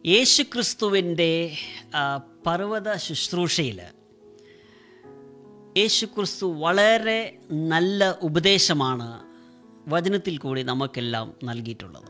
യേശുക്രിസ്തുവിൻ്റെ ആ, പർവ്വത ശുശ്രൂഷയിൽ യേശുക്രിസ്തു വളരെ നല്ല ഉപദേശമാണ് വചനത്തിൽ കൂടി നമുക്കെല്ലാം നൽകിയിട്ടുള്ളത്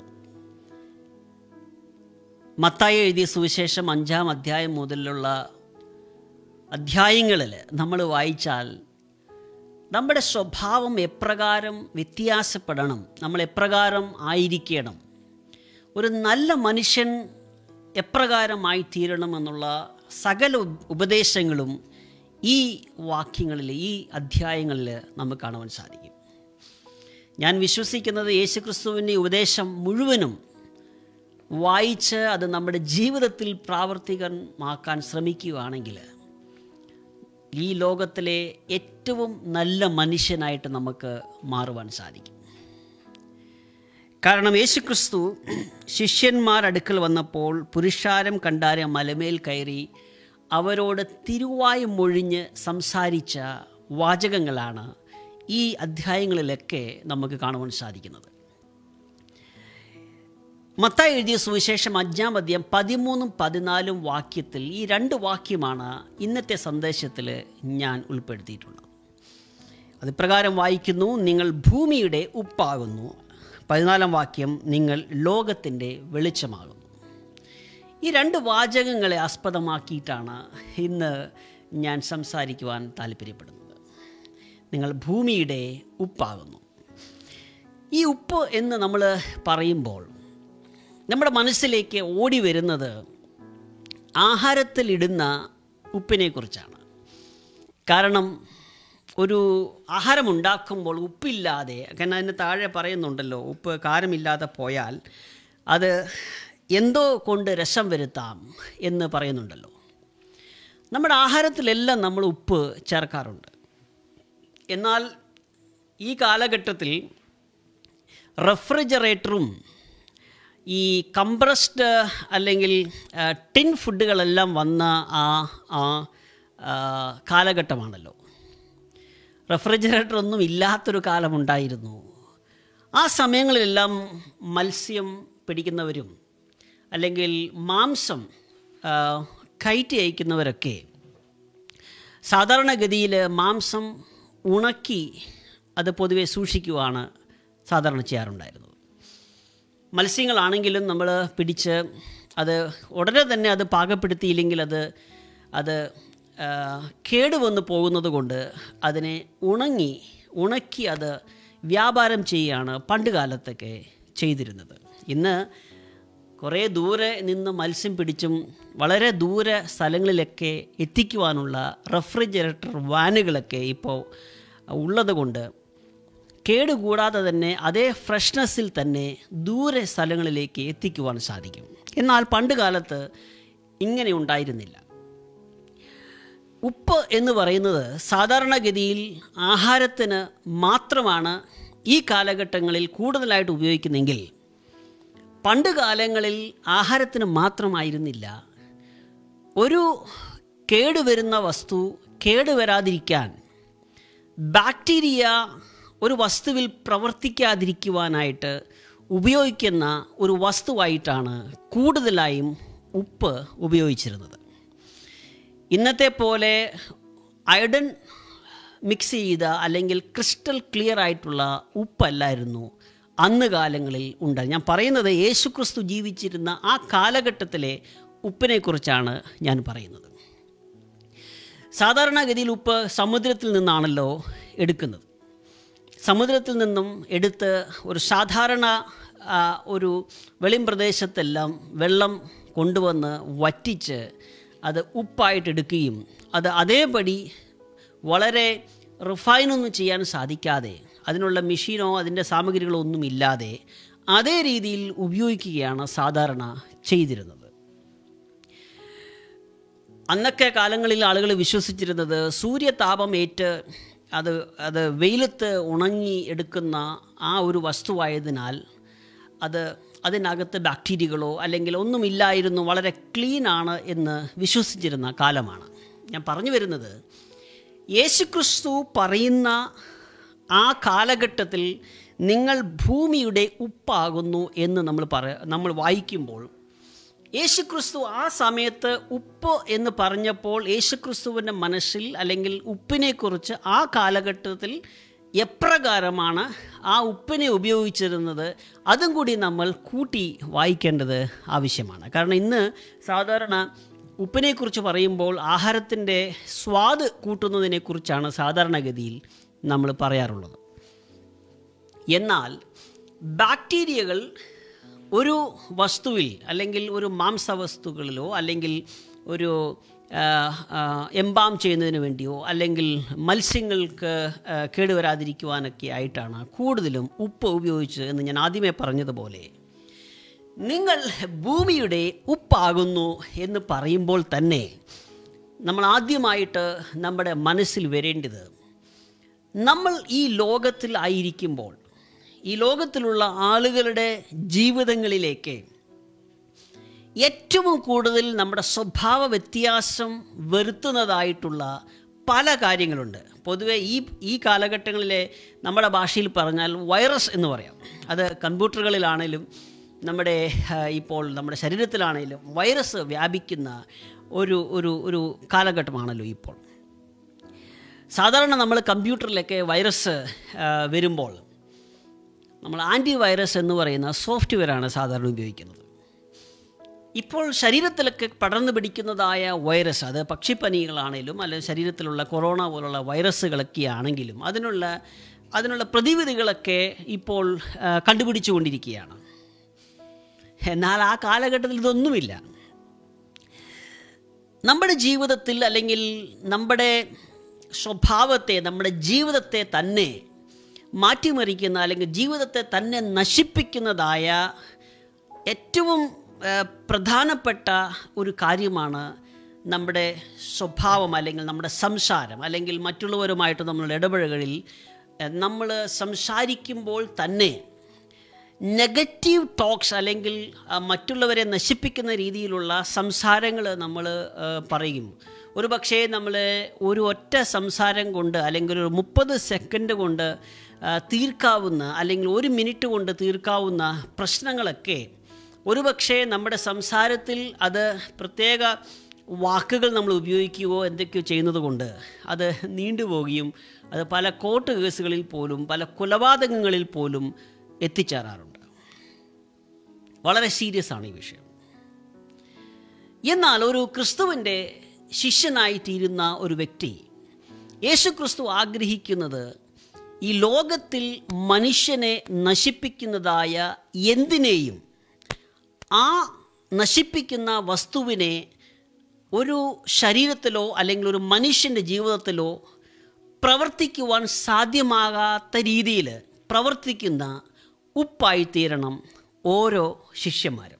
മത്തായി എഴുതിയ സുവിശേഷം അഞ്ചാം അധ്യായം മുതലുള്ള അധ്യായങ്ങളിൽ നമ്മൾ വായിച്ചാൽ നമ്മുടെ സ്വഭാവം എപ്രകാരം വ്യത്യാസപ്പെടണം നമ്മൾ എപ്രകാരം ആയിരിക്കണം ഒരു നല്ല മനുഷ്യൻ എപ്രകാരമായി തീരണമെന്നുള്ള സകല ഉപ- ഉപദേശങ്ങളും ഈ വാക്യങ്ങളിൽ ഈ അധ്യായങ്ങളിൽ നമുക്ക് കാണുവാൻ സാധിക്കും ഞാൻ വിശ്വസിക്കുന്നത് യേശുക്രിസ്തുവിൻ്റെ ഉപദേശം മുഴുവനും വായിച്ച് അത് നമ്മുടെ ജീവിതത്തിൽ പ്രാവർത്തികമാക്കാൻ ശ്രമിക്കുകയാണെങ്കിൽ ഈ ലോകത്തിലെ ഏറ്റവും നല്ല മനുഷ്യനായിട്ട് നമുക്ക് മാറുവാൻ സാധിക്കും കാരണം യേശുക്രിസ്തു ശിഷ്യന്മാർ അടുക്കൽ വന്നപ്പോൾ പുരുഷാരം കണ്ടാരെ മലമേൽ കയറി അവരോട് തിരുവായി മൊഴിഞ്ഞ് സംസാരിച്ച വാചകങ്ങളാണ് ഈ അധ്യായങ്ങളിലൊക്കെ നമുക്ക് കാണുവാൻ സാധിക്കുന്നത് മത്തായി എഴുതിയ സുവിശേഷം അഞ്ചാം അധ്യായം പതിമൂന്നും പതിനാലും വാക്യത്തിൽ ഈ രണ്ട് വാക്യമാണ് ഇന്നത്തെ സന്ദേശത്തിൽ ഞാൻ ഉൾപ്പെടുത്തിയിട്ടുള്ളത് അത് പ്രകാരം വായിക്കുന്നു നിങ്ങൾ ഭൂമിയുടെ ഉപ്പാകുന്നു പതിനാലാം വാക്യം നിങ്ങൾ ലോകത്തിൻ്റെ വെളിച്ചമാകുന്നു ഈ രണ്ട് വാചകങ്ങളെ ആസ്പദമാക്കിയിട്ടാണ് ഇന്ന് ഞാൻ സംസാരിക്കുവാൻ താല്പര്യപ്പെടുന്നത് നിങ്ങൾ ഭൂമിയുടെ ഉപ്പാകുന്നു ഈ ഉപ്പ് എന്ന് നമ്മൾ പറയുമ്പോൾ നമ്മുടെ മനസ്സിലേക്ക് ഓടി വരുന്നത് ആഹാരത്തിലിടുന്ന ഉപ്പിനെക്കുറിച്ചാണ് കാരണം ഒരു ആഹാരം ഉണ്ടാക്കുമ്പോൾ ഉപ്പില്ലാതെ കാരണം അതിന് താഴെ പറയുന്നുണ്ടല്ലോ ഉപ്പ് കാരമില്ലാതെ പോയാൽ അത് എന്തോ കൊണ്ട് രസം വരുത്താം എന്ന് പറയുന്നുണ്ടല്ലോ നമ്മുടെ ആഹാരത്തിലെല്ലാം നമ്മൾ ഉപ്പ് ചേർക്കാറുണ്ട് എന്നാൽ ഈ കാലഘട്ടത്തിൽ റെഫ്രിജറേറ്ററും ഈ കംപ്രസ്ഡ് അല്ലെങ്കിൽ ആ, ടിൻ ഫുഡുകളെല്ലാം വന്ന ആ ആ ആ, കാലഘട്ടമാണല്ലോ റെഫ്രിജറേറ്റർ ഒന്നും ഇല്ലാത്തൊരു കാലമുണ്ടായിരുന്നു ആ സമയങ്ങളിലെല്ലാം മത്സ്യം പിടിക്കുന്നവരും അല്ലെങ്കിൽ മാംസം ആ, കയറ്റി അയക്കുന്നവരൊക്കെ സാധാരണഗതിയിൽ മാംസം ഉണക്കി അത് പൊതുവെ സൂക്ഷിക്കുവാണ് സാധാരണ ചെയ്യാറുണ്ടായിരുന്നത് മത്സ്യങ്ങളാണെങ്കിലും നമ്മൾ പിടിച്ച് അത് ഉടനെ തന്നെ അത് പാകപ്പെടുത്തിയില്ലെങ്കിൽ അത് അത് ആ, കേടുവന്ന് പോകുന്നത് കൊണ്ട് അതിനെ ഉണങ്ങി ഉണക്കി അത് വ്യാപാരം ചെയ്യുകയാണ് പണ്ട് കാലത്തൊക്കെ ചെയ്തിരുന്നത് ഇന്ന് കുറേ ദൂരെ നിന്ന് മത്സ്യം പിടിച്ചും വളരെ ദൂരെ സ്ഥലങ്ങളിലൊക്കെ എത്തിക്കുവാനുള്ള റെഫ്രിജറേറ്റർ വാനുകളൊക്കെ ഇപ്പോൾ ഉള്ളത് കൊണ്ട് കേടുകൂടാതെ തന്നെ അതേ ഫ്രഷ്നെസ്സിൽ തന്നെ ദൂരെ സ്ഥലങ്ങളിലേക്ക് എത്തിക്കുവാൻ സാധിക്കും എന്നാൽ പണ്ട് കാലത്ത് ഇങ്ങനെ ഉണ്ടായിരുന്നില്ല ഉപ്പ് എന്ന് പറയുന്നത് സാധാരണഗതിയിൽ ആഹാരത്തിന് മാത്രമാണ് ഈ കാലഘട്ടങ്ങളിൽ കൂടുതലായിട്ട് ഉപയോഗിക്കുന്നെങ്കിൽ പണ്ട് കാലങ്ങളിൽ ആഹാരത്തിന് മാത്രമായിരുന്നില്ല ഒരു കേടുവരുന്ന വസ്തു കേടുവരാതിരിക്കാൻ ബാക്ടീരിയ ഒരു വസ്തുവിൽ പ്രവർത്തിക്കാതിരിക്കുവാനായിട്ട് ഉപയോഗിക്കുന്ന ഒരു വസ്തുവായിട്ടാണ് കൂടുതലായും ഉപ്പ് ഉപയോഗിച്ചിരുന്നത് ഇന്നത്തെ പോലെ അയഡൻ മിക്സ് ചെയ്ത അല്ലെങ്കിൽ ക്രിസ്റ്റൽ ക്ലിയർ ആയിട്ടുള്ള ഉപ്പല്ലായിരുന്നു അന്ന് കാലങ്ങളിൽ ഉണ്ടായി ഞാൻ പറയുന്നത് യേശുക്രിസ്തു ജീവിച്ചിരുന്ന ആ കാലഘട്ടത്തിലെ ഉപ്പിനെക്കുറിച്ചാണ് ഞാൻ പറയുന്നത് സാധാരണഗതിയിൽ ഉപ്പ് സമുദ്രത്തിൽ നിന്നാണല്ലോ എടുക്കുന്നത് സമുദ്രത്തിൽ നിന്നും എടുത്ത് ഒരു സാധാരണ ആ, ഒരു വെളിം പ്രദേശത്തെല്ലാം വെള്ളം കൊണ്ടുവന്ന് വറ്റിച്ച് അത് ഉപ്പായിട്ട് എടുക്കുകയും അത് അതേപടി വളരെ റിഫൈനൊന്നും ചെയ്യാൻ സാധിക്കാതെ അതിനുള്ള മെഷീനോ അതിൻ്റെ സാമഗ്രികളോ ഒന്നും ഇല്ലാതെ അതേ രീതിയിൽ ഉപയോഗിക്കുകയാണ് സാധാരണ ചെയ്തിരുന്നത് അന്നൊക്കെ കാലങ്ങളിൽ ആളുകൾ വിശ്വസിച്ചിരുന്നത് സൂര്യതാപം ഏറ്റ് അത് അത് വെയിലത്ത് ഉണങ്ങി എടുക്കുന്ന ആ ഒരു വസ്തുവായതിനാൽ അത് അതിനകത്ത് ബാക്ടീരിയകളോ അല്ലെങ്കിൽ ഒന്നുമില്ലായിരുന്നു വളരെ ക്ലീനാണ് എന്ന് വിശ്വസിച്ചിരുന്ന കാലമാണ് ഞാൻ പറഞ്ഞു വരുന്നത് യേശുക്രിസ്തു പറയുന്ന ആ കാലഘട്ടത്തിൽ നിങ്ങൾ ഭൂമിയുടെ ഉപ്പാകുന്നു എന്ന് നമ്മൾ പറ നമ്മൾ വായിക്കുമ്പോൾ യേശുക്രിസ്തു ആ സമയത്ത് ഉപ്പ് എന്ന് പറഞ്ഞപ്പോൾ യേശുക്രിസ്തുവിൻ്റെ മനസ്സിൽ അല്ലെങ്കിൽ ഉപ്പിനെക്കുറിച്ച് ആ കാലഘട്ടത്തിൽ എപ്രകാരമാണ് ആ ഉപ്പിനെ ഉപയോഗിച്ചിരുന്നത് അതും കൂടി നമ്മൾ കൂട്ടി വായിക്കേണ്ടത് ആവശ്യമാണ് കാരണം ഇന്ന് സാധാരണ ഉപ്പിനെക്കുറിച്ച് പറയുമ്പോൾ ആഹാരത്തിൻ്റെ സ്വാദ് കൂട്ടുന്നതിനെക്കുറിച്ചാണ് സാധാരണഗതിയിൽ നമ്മൾ പറയാറുള്ളത് എന്നാൽ ബാക്ടീരിയകൾ ഒരു വസ്തുവിൽ അല്ലെങ്കിൽ ഒരു മാംസവസ്തുക്കളിലോ അല്ലെങ്കിൽ ഒരു ആ, ആ, എംബാം ചെയ്യുന്നതിന് വേണ്ടിയോ അല്ലെങ്കിൽ മത്സ്യങ്ങൾക്ക് ആ, കേടുവരാതിരിക്കുവാനൊക്കെ ആയിട്ടാണ് കൂടുതലും ഉപ്പ് ഉപയോഗിച്ചത് എന്ന് ഞാൻ ആദ്യമേ പറഞ്ഞതുപോലെ നിങ്ങൾ ഭൂമിയുടെ ഉപ്പാകുന്നു എന്ന് പറയുമ്പോൾ തന്നെ നമ്മൾ ആദ്യമായിട്ട് നമ്മുടെ മനസ്സിൽ വരേണ്ടത് നമ്മൾ ഈ ലോകത്തിൽ ആയിരിക്കുമ്പോൾ ഈ ലോകത്തിലുള്ള ആളുകളുടെ ജീവിതങ്ങളിലേക്ക് ഏറ്റവും കൂടുതൽ നമ്മുടെ സ്വഭാവ വ്യത്യാസം വരുത്തുന്നതായിട്ടുള്ള പല കാര്യങ്ങളുണ്ട് പൊതുവെ ഈ ഈ കാലഘട്ടങ്ങളിലെ നമ്മുടെ ഭാഷയിൽ പറഞ്ഞാൽ വൈറസ് എന്ന് പറയാം അത് കമ്പ്യൂട്ടറുകളിലാണേലും നമ്മുടെ ആ, ഇപ്പോൾ നമ്മുടെ ശരീരത്തിലാണേലും വൈറസ് വ്യാപിക്കുന്ന ഒരു ഒരു ഒരു കാലഘട്ടമാണല്ലോ ഇപ്പോൾ സാധാരണ നമ്മൾ കമ്പ്യൂട്ടറിലൊക്കെ വൈറസ് ആ, വരുമ്പോൾ നമ്മൾ ആൻറ്റി വൈറസ് എന്ന് പറയുന്ന സോഫ്റ്റ്വെയറാണ് സാധാരണ ഉപയോഗിക്കുന്നത് ഇപ്പോൾ ശരീരത്തിലൊക്കെ പടർന്നു പിടിക്കുന്നതായ വൈറസ് അത് പക്ഷിപ്പനികളാണേലും അല്ലെങ്കിൽ ശരീരത്തിലുള്ള കൊറോണ പോലുള്ള വൈറസുകളൊക്കെ ആണെങ്കിലും അതിനുള്ള അതിനുള്ള പ്രതിവിധികളൊക്കെ ഇപ്പോൾ ആ, കണ്ടുപിടിച്ചുകൊണ്ടിരിക്കുകയാണ് എന്നാൽ ആ കാലഘട്ടത്തിൽ ഇതൊന്നുമില്ല നമ്മുടെ ജീവിതത്തിൽ അല്ലെങ്കിൽ നമ്മുടെ സ്വഭാവത്തെ നമ്മുടെ ജീവിതത്തെ തന്നെ മാറ്റിമറിക്കുന്ന അല്ലെങ്കിൽ ജീവിതത്തെ തന്നെ നശിപ്പിക്കുന്നതായ ഏറ്റവും ആ, പ്രധാനപ്പെട്ട ഒരു കാര്യമാണ് നമ്മുടെ സ്വഭാവം അല്ലെങ്കിൽ നമ്മുടെ സംസാരം അല്ലെങ്കിൽ മറ്റുള്ളവരുമായിട്ട് നമ്മളുടെ ഇടപഴകളിൽ നമ്മൾ സംസാരിക്കുമ്പോൾ തന്നെ നെഗറ്റീവ് ടോക്സ് അല്ലെങ്കിൽ ആ, മറ്റുള്ളവരെ നശിപ്പിക്കുന്ന രീതിയിലുള്ള സംസാരങ്ങൾ നമ്മൾ പറയും ഒരു പക്ഷേ നമ്മൾ ഒരു ഒറ്റ സംസാരം കൊണ്ട് അല്ലെങ്കിൽ ഒരു മുപ്പത് സെക്കൻഡ് കൊണ്ട് ആ, തീർക്കാവുന്ന അല്ലെങ്കിൽ ഒരു മിനിറ്റ് കൊണ്ട് തീർക്കാവുന്ന പ്രശ്നങ്ങളൊക്കെ ഒരുപക്ഷേ നമ്മുടെ സംസാരത്തിൽ അത് പ്രത്യേക വാക്കുകൾ നമ്മൾ ഉപയോഗിക്കുകയോ എന്തൊക്കെയോ ചെയ്യുന്നത് കൊണ്ട് അത് നീണ്ടുപോവുകയും അത് പല കോർട്ട് കേസുകളിൽ പോലും പല കൊലപാതകങ്ങളിൽ പോലും എത്തിച്ചേരാറുണ്ട് വളരെ സീരിയസ് ആണ് ഈ വിഷയം എന്നാൽ ഒരു ക്രിസ്തുവിൻ്റെ ശിഷ്യനായി തീരുന്ന ഒരു വ്യക്തി യേശു ക്രിസ്തു ആഗ്രഹിക്കുന്നത് ഈ ലോകത്തിൽ മനുഷ്യനെ നശിപ്പിക്കുന്നതായ എന്തിനേയും ആ നശിപ്പിക്കുന്ന വസ്തുവിനെ ഒരു ശരീരത്തിലോ അല്ലെങ്കിൽ ഒരു മനുഷ്യൻ്റെ ജീവിതത്തിലോ പ്രവർത്തിക്കുവാൻ സാധ്യമാകാത്ത രീതിയിൽ പ്രവർത്തിക്കുന്ന ഉപ്പായിത്തീരണം ഓരോ ശിഷ്യന്മാരും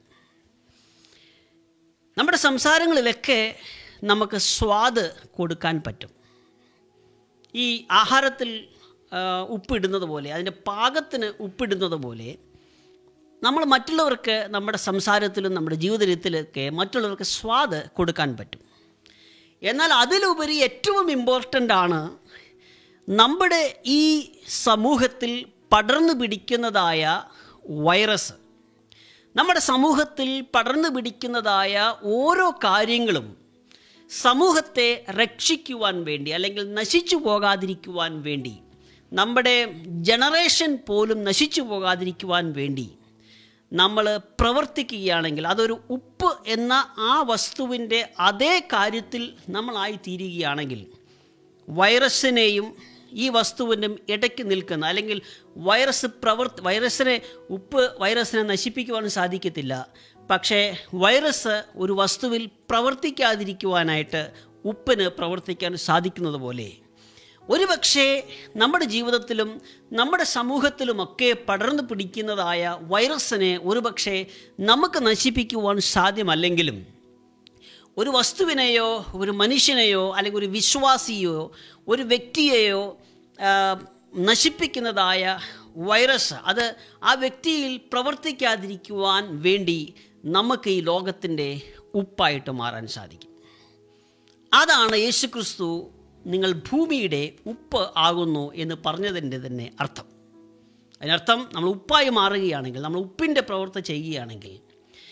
നമ്മുടെ സംസാരങ്ങളിലൊക്കെ നമുക്ക് സ്വാദ് കൊടുക്കാൻ പറ്റും ഈ ആഹാരത്തിൽ ആ, ഉപ്പിടുന്നത് പോലെ അതിൻ്റെ പാകത്തിന് ഉപ്പിടുന്നത് പോലെ നമ്മൾ മറ്റുള്ളവർക്ക് നമ്മുടെ സംസാരത്തിലും നമ്മുടെ ജീവിതത്തിലൊക്കെ മറ്റുള്ളവർക്ക് സ്വാദ് കൊടുക്കാൻ പറ്റും എന്നാൽ അതിലുപരി ഏറ്റവും ഇമ്പോർട്ടൻ്റ് ആണ് നമ്മുടെ ഈ സമൂഹത്തിൽ പടർന്നു പിടിക്കുന്നതായ വൈറസ് നമ്മുടെ സമൂഹത്തിൽ പടർന്നു പിടിക്കുന്നതായ ഓരോ കാര്യങ്ങളും സമൂഹത്തെ രക്ഷിക്കുവാൻ വേണ്ടി അല്ലെങ്കിൽ നശിച്ചു പോകാതിരിക്കുവാൻ വേണ്ടി നമ്മുടെ ജനറേഷൻ പോലും നശിച്ചു പോകാതിരിക്കുവാൻ വേണ്ടി നമ്മൾ പ്രവർത്തിക്കുകയാണെങ്കിൽ അതൊരു ഉപ്പ് എന്ന ആ വസ്തുവിൻ്റെ അതേ കാര്യത്തിൽ നമ്മളായി തീരുകയാണെങ്കിൽ വൈറസിനെയും ഈ വസ്തുവിനും ഇടയ്ക്ക് നിൽക്കുന്ന അല്ലെങ്കിൽ വൈറസ് പ്രവർത്തി വൈറസിനെ ഉപ്പ് വൈറസിനെ നശിപ്പിക്കുവാൻ സാധിക്കത്തില്ല പക്ഷേ വൈറസ് ഒരു വസ്തുവിൽ പ്രവർത്തിക്കാതിരിക്കുവാനായിട്ട് ഉപ്പിന് പ്രവർത്തിക്കാൻ സാധിക്കുന്നത് പോലെ ഒരുപക്ഷേ നമ്മുടെ ജീവിതത്തിലും നമ്മുടെ സമൂഹത്തിലുമൊക്കെ പടർന്നു പിടിക്കുന്നതായ വൈറസിനെ ഒരുപക്ഷേ നമുക്ക് നശിപ്പിക്കുവാൻ സാധ്യമല്ലെങ്കിലും ഒരു വസ്തുവിനെയോ ഒരു മനുഷ്യനെയോ അല്ലെങ്കിൽ ഒരു വിശ്വാസിയോ ഒരു വ്യക്തിയെയോ ആ, നശിപ്പിക്കുന്നതായ വൈറസ് അത് ആ വ്യക്തിയിൽ പ്രവർത്തിക്കാതിരിക്കുവാൻ വേണ്ടി നമുക്ക് ഈ ലോകത്തിൻ്റെ ഉപ്പായിട്ട് മാറാൻ സാധിക്കും അതാണ് യേശുക്രിസ്തു നിങ്ങൾ ഭൂമിയുടെ ഉപ്പ് ആകുന്നു എന്ന് പറഞ്ഞതിൻ്റെ തന്നെ അർത്ഥം അതിനർത്ഥം നമ്മൾ ഉപ്പായി മാറുകയാണെങ്കിൽ നമ്മൾ ഉപ്പിൻ്റെ പ്രവൃത്തി ചെയ്യുകയാണെങ്കിൽ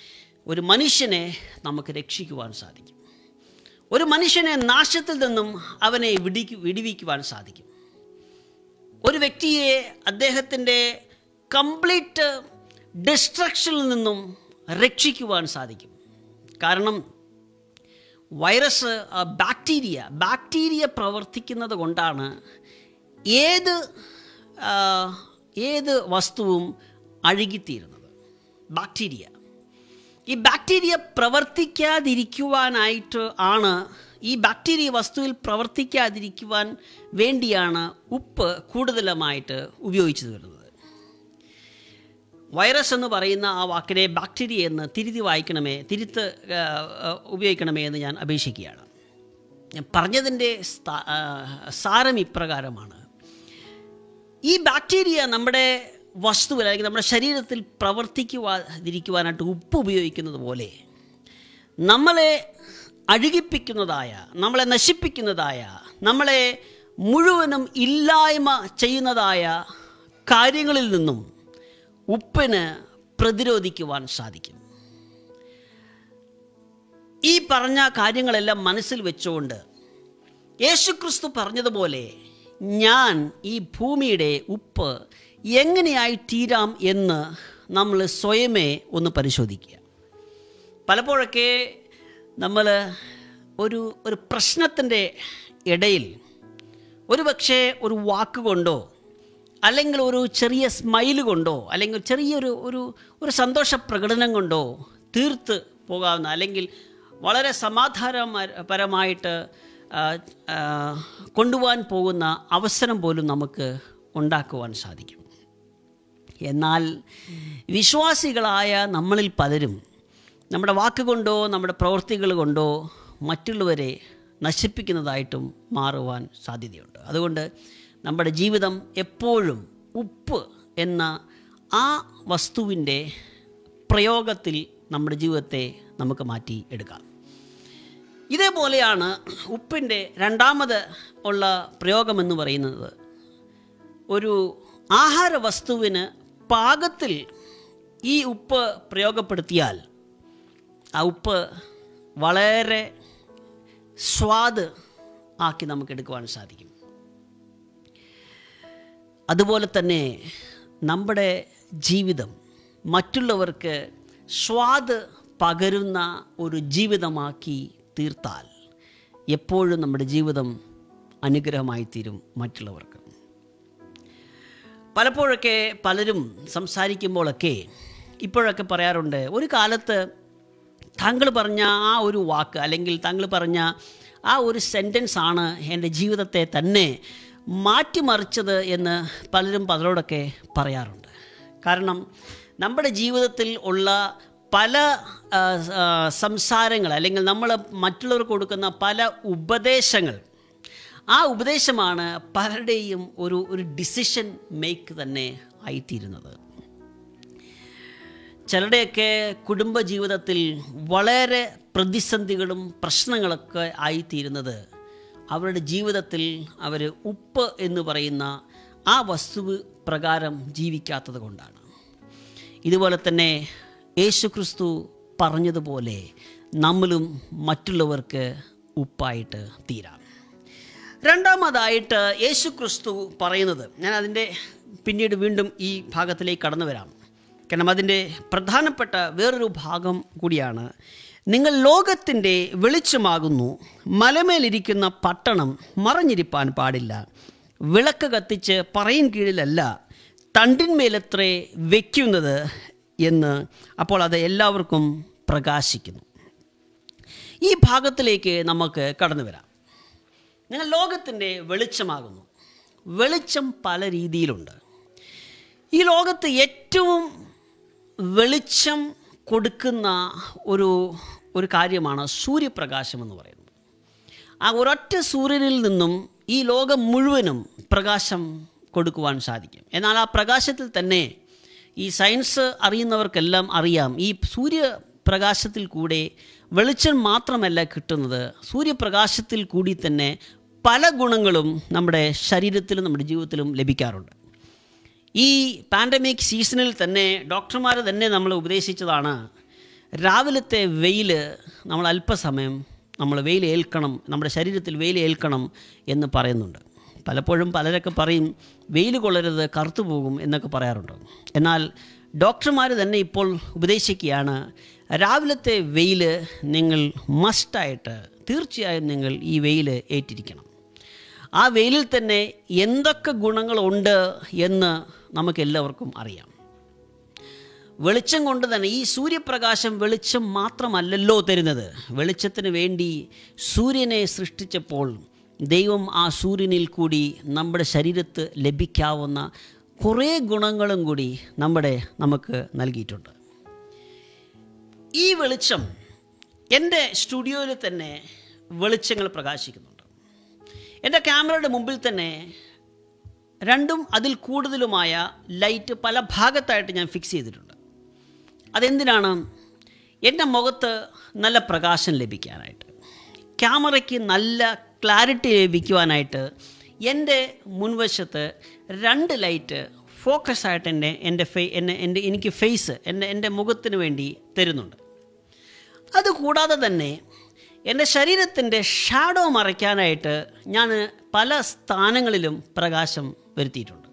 ഒരു മനുഷ്യനെ നമുക്ക് രക്ഷിക്കുവാൻ സാധിക്കും ഒരു മനുഷ്യനെ നാശത്തിൽ നിന്നും അവനെ വിടിക്കു വിടിവിക്കുവാൻ സാധിക്കും ഒരു വ്യക്തിയെ അദ്ദേഹത്തിൻ്റെ കംപ്ലീറ്റ് ഡിസ്ട്രക്ഷനിൽ നിന്നും രക്ഷിക്കുവാൻ സാധിക്കും കാരണം വൈറസ് ആ, ബാക്ടീരിയ ബാക്ടീരിയ പ്രവർത്തിക്കുന്നത് കൊണ്ടാണ് ഏത് ആ, ഏത് വസ്തുവും അഴുകിത്തീരുന്നത് ബാക്ടീരിയ ഈ ബാക്ടീരിയ പ്രവർത്തിക്കാതിരിക്കുവാനായിട്ട് ആണ് ഈ ബാക്ടീരിയ വസ്തുവിൽ പ്രവർത്തിക്കാതിരിക്കുവാൻ വേണ്ടിയാണ് ഉപ്പ് കൂടുതലുമായിട്ട് ഉപയോഗിച്ചു വരുന്നത് വൈറസ് എന്ന് പറയുന്ന ആ വാക്കിനെ ബാക്ടീരിയ എന്ന് തിരുത്തി വായിക്കണമേ തിരുത്ത് ആ, ആ, ഉപയോഗിക്കണമേ എന്ന് ഞാൻ അപേക്ഷിക്കുകയാണ് ഞാൻ പറഞ്ഞതിൻ്റെ സ്ഥാ- ആ, സാരം ഇപ്രകാരമാണ് ഈ ബാക്ടീരിയ നമ്മുടെ വസ്തുവിൽ അല്ലെങ്കിൽ നമ്മുടെ ശരീരത്തിൽ പ്രവർത്തിക്കുവാതിരിക്കുവാനായിട്ട് ഉപ്പ് ഉപയോഗിക്കുന്നത് പോലെ നമ്മളെ അഴുകിപ്പിക്കുന്നതായ നമ്മളെ നശിപ്പിക്കുന്നതായ നമ്മളെ മുഴുവനും ഇല്ലായ്മ ചെയ്യുന്നതായ കാര്യങ്ങളിൽ നിന്നും ഉപ്പിന് പ്രതിരോധിക്കുവാൻ സാധിക്കും ഈ പറഞ്ഞ കാര്യങ്ങളെല്ലാം മനസ്സിൽ വെച്ചുകൊണ്ട് യേശുക്രിസ്തു പറഞ്ഞതുപോലെ ഞാൻ ഈ ഭൂമിയുടെ ഉപ്പ് എങ്ങനെയായി തീരാം എന്ന് നമ്മൾ സ്വയമേ ഒന്ന് പരിശോധിക്കുക പലപ്പോഴൊക്കെ നമ്മൾ ഒരു ഒരു പ്രശ്നത്തിൻ്റെ ഇടയിൽ ഒരു പക്ഷേ ഒരു വാക്ക് കൊണ്ടോ അല്ലെങ്കിൽ ഒരു ചെറിയ സ്മൈൽ കൊണ്ടോ അല്ലെങ്കിൽ ചെറിയൊരു ഒരു ഒരു സന്തോഷ പ്രകടനം കൊണ്ടോ തീർത്ത് പോകാവുന്ന അല്ലെങ്കിൽ വളരെ സമാധാനപരമായിട്ട് ആ, ആ, കൊണ്ടുപോകാൻ പോകുന്ന അവസരം പോലും നമുക്ക് ഉണ്ടാക്കുവാൻ സാധിക്കും എന്നാൽ വിശ്വാസികളായ നമ്മളിൽ പലരും നമ്മുടെ വാക്കുകൊണ്ടോ നമ്മുടെ പ്രവൃത്തികൾ കൊണ്ടോ മറ്റുള്ളവരെ നശിപ്പിക്കുന്നതായിട്ടും മാറുവാൻ സാധ്യതയുണ്ട് അതുകൊണ്ട് നമ്മുടെ ജീവിതം എപ്പോഴും ഉപ്പ് എന്ന ആ വസ്തുവിൻ്റെ പ്രയോഗത്തിൽ നമ്മുടെ ജീവിതത്തെ നമുക്ക് മാറ്റി എടുക്കാം ഇതേപോലെയാണ് ഉപ്പിൻ്റെ രണ്ടാമത് ഉള്ള പ്രയോഗമെന്ന് പറയുന്നത് ഒരു ആഹാര വസ്തുവിന് പാകത്തിൽ ഈ ഉപ്പ് പ്രയോഗപ്പെടുത്തിയാൽ ആ ഉപ്പ് വളരെ സ്വാദ് ആക്കി നമുക്ക് എടുക്കുവാൻ സാധിക്കും അതുപോലെ തന്നെ നമ്മുടെ ജീവിതം മറ്റുള്ളവർക്ക് സ്വാദ് പകരുന്ന ഒരു ജീവിതമാക്കി തീർത്താൽ എപ്പോഴും നമ്മുടെ ജീവിതം അനുഗ്രഹമായി തീരും മറ്റുള്ളവർക്ക് പലപ്പോഴൊക്കെ പലരും സംസാരിക്കുമ്പോഴൊക്കെ ഇപ്പോഴൊക്കെ പറയാറുണ്ട് ഒരു കാലത്ത് താങ്കൾ പറഞ്ഞ ആ ഒരു വാക്ക് അല്ലെങ്കിൽ താങ്കൾ പറഞ്ഞ ആ ഒരു സെൻറ്റൻസ് ആണ് എൻ്റെ ജീവിതത്തെ തന്നെ മാറ്റിമറിച്ചത് എന്ന് പലരും പലരോടൊക്കെ പറയാറുണ്ട് കാരണം നമ്മുടെ ജീവിതത്തിൽ ഉള്ള പല ആ, ആ, സംസാരങ്ങൾ അല്ലെങ്കിൽ നമ്മൾ മറ്റുള്ളവർക്ക് കൊടുക്കുന്ന പല ഉപദേശങ്ങൾ ആ ഉപദേശമാണ് പലരുടെയും ഒരു ഒരു ഡിസിഷൻ മേക്ക് തന്നെ ആയിത്തീരുന്നത് ചിലരുടെയൊക്കെ കുടുംബജീവിതത്തിൽ വളരെ പ്രതിസന്ധികളും പ്രശ്നങ്ങളൊക്കെ ആയിത്തീരുന്നത് അവരുടെ ജീവിതത്തിൽ അവർ ഉപ്പ് എന്ന് പറയുന്ന ആ വസ്തു പ്രകാരം ജീവിക്കാത്തത് കൊണ്ടാണ് ഇതുപോലെ തന്നെ യേശുക്രിസ്തു പറഞ്ഞതുപോലെ നമ്മളും മറ്റുള്ളവർക്ക് ഉപ്പായിട്ട് തീരാം രണ്ടാമതായിട്ട് യേശുക്രിസ്തു പറയുന്നത് ഞാൻ അതിൻ്റെ പിന്നീട് വീണ്ടും ഈ ഭാഗത്തിലേക്ക് കടന്നു വരാം കാരണം അതിൻ്റെ പ്രധാനപ്പെട്ട വേറൊരു ഭാഗം കൂടിയാണ് നിങ്ങൾ ലോകത്തിൻ്റെ വെളിച്ചമാകുന്നു മലമേലിരിക്കുന്ന പട്ടണം മറഞ്ഞിരിപ്പാൻ പാടില്ല വിളക്ക് കത്തിച്ച് പറയിൻ കീഴിലല്ല തണ്ടിന്മേലത്രേ വയ്ക്കുന്നത് എന്ന് അപ്പോൾ അത് എല്ലാവർക്കും പ്രകാശിക്കുന്നു ഈ ഭാഗത്തിലേക്ക് നമുക്ക് കടന്നു വരാം നിങ്ങൾ ലോകത്തിൻ്റെ വെളിച്ചമാകുന്നു വെളിച്ചം പല രീതിയിലുണ്ട് ഈ ലോകത്ത് ഏറ്റവും വെളിച്ചം കൊടുക്കുന്ന ഒരു ഒരു കാര്യമാണ് സൂര്യപ്രകാശം എന്ന് പറയുന്നത് ആ ഒരൊറ്റ സൂര്യനിൽ നിന്നും ഈ ലോകം മുഴുവനും പ്രകാശം കൊടുക്കുവാൻ സാധിക്കും എന്നാൽ ആ പ്രകാശത്തിൽ തന്നെ ഈ സയൻസ് അറിയുന്നവർക്കെല്ലാം അറിയാം ഈ സൂര്യപ്രകാശത്തിൽ കൂടെ വെളിച്ചം മാത്രമല്ല കിട്ടുന്നത് സൂര്യപ്രകാശത്തിൽ കൂടി തന്നെ പല ഗുണങ്ങളും നമ്മുടെ ശരീരത്തിലും നമ്മുടെ ജീവിതത്തിലും ലഭിക്കാറുണ്ട് ഈ പാൻഡമിക് സീസണിൽ തന്നെ ഡോക്ടർമാർ തന്നെ നമ്മൾ ഉപദേശിച്ചതാണ് രാവിലത്തെ വെയിൽ നമ്മൾ അല്പസമയം നമ്മൾ വെയിൽ ഏൽക്കണം നമ്മുടെ ശരീരത്തിൽ വെയിൽ ഏൽക്കണം എന്ന് പറയുന്നുണ്ട് പലപ്പോഴും പലരൊക്കെ പറയും വെയിൽ കൊള്ളരുത് കറുത്തു പോകും എന്നൊക്കെ പറയാറുണ്ട് എന്നാൽ ഡോക്ടർമാർ തന്നെ ഇപ്പോൾ ഉപദേശിക്കുകയാണ് രാവിലത്തെ വെയിൽ നിങ്ങൾ മസ്റ്റായിട്ട് തീർച്ചയായും നിങ്ങൾ ഈ വെയിൽ ഏറ്റിരിക്കണം ആ വെയിലിൽ തന്നെ എന്തൊക്കെ ഗുണങ്ങളുണ്ട് എന്ന് നമുക്കെല്ലാവർക്കും അറിയാം വെളിച്ചം കൊണ്ട് തന്നെ ഈ സൂര്യപ്രകാശം വെളിച്ചം മാത്രമല്ലല്ലോ തരുന്നത് വെളിച്ചത്തിന് വേണ്ടി സൂര്യനെ സൃഷ്ടിച്ചപ്പോൾ ദൈവം ആ സൂര്യനിൽ കൂടി നമ്മുടെ ശരീരത്ത് ലഭിക്കാവുന്ന കുറേ ഗുണങ്ങളും കൂടി നമ്മുടെ നമുക്ക് നൽകിയിട്ടുണ്ട് ഈ വെളിച്ചം എൻ്റെ സ്റ്റുഡിയോയിൽ തന്നെ വെളിച്ചങ്ങൾ പ്രകാശിക്കുന്നുണ്ട് എൻ്റെ ക്യാമറയുടെ മുമ്പിൽ തന്നെ രണ്ടും അതിൽ കൂടുതലുമായ ലൈറ്റ് പല ഭാഗത്തായിട്ട് ഞാൻ ഫിക്സ് ചെയ്തിട്ടുണ്ട് അതെന്തിനാണ് എൻ്റെ മുഖത്ത് നല്ല പ്രകാശം ലഭിക്കാനായിട്ട് ക്യാമറയ്ക്ക് നല്ല ക്ലാരിറ്റി ലഭിക്കുവാനായിട്ട് എൻ്റെ മുൻവശത്ത് രണ്ട് ലൈറ്റ് ഫോക്കസ് ആയിട്ട് എന്നെ എൻ്റെ ഫേ എന്നെ എൻ്റെ എനിക്ക് ഫേസ് എൻ്റെ എൻ്റെ മുഖത്തിന് വേണ്ടി തരുന്നുണ്ട് അതുകൂടാതെ തന്നെ എൻ്റെ ശരീരത്തിൻ്റെ ഷാഡോ മറയ്ക്കാനായിട്ട് ഞാൻ പല സ്ഥാനങ്ങളിലും പ്രകാശം വരുത്തിയിട്ടുണ്ട്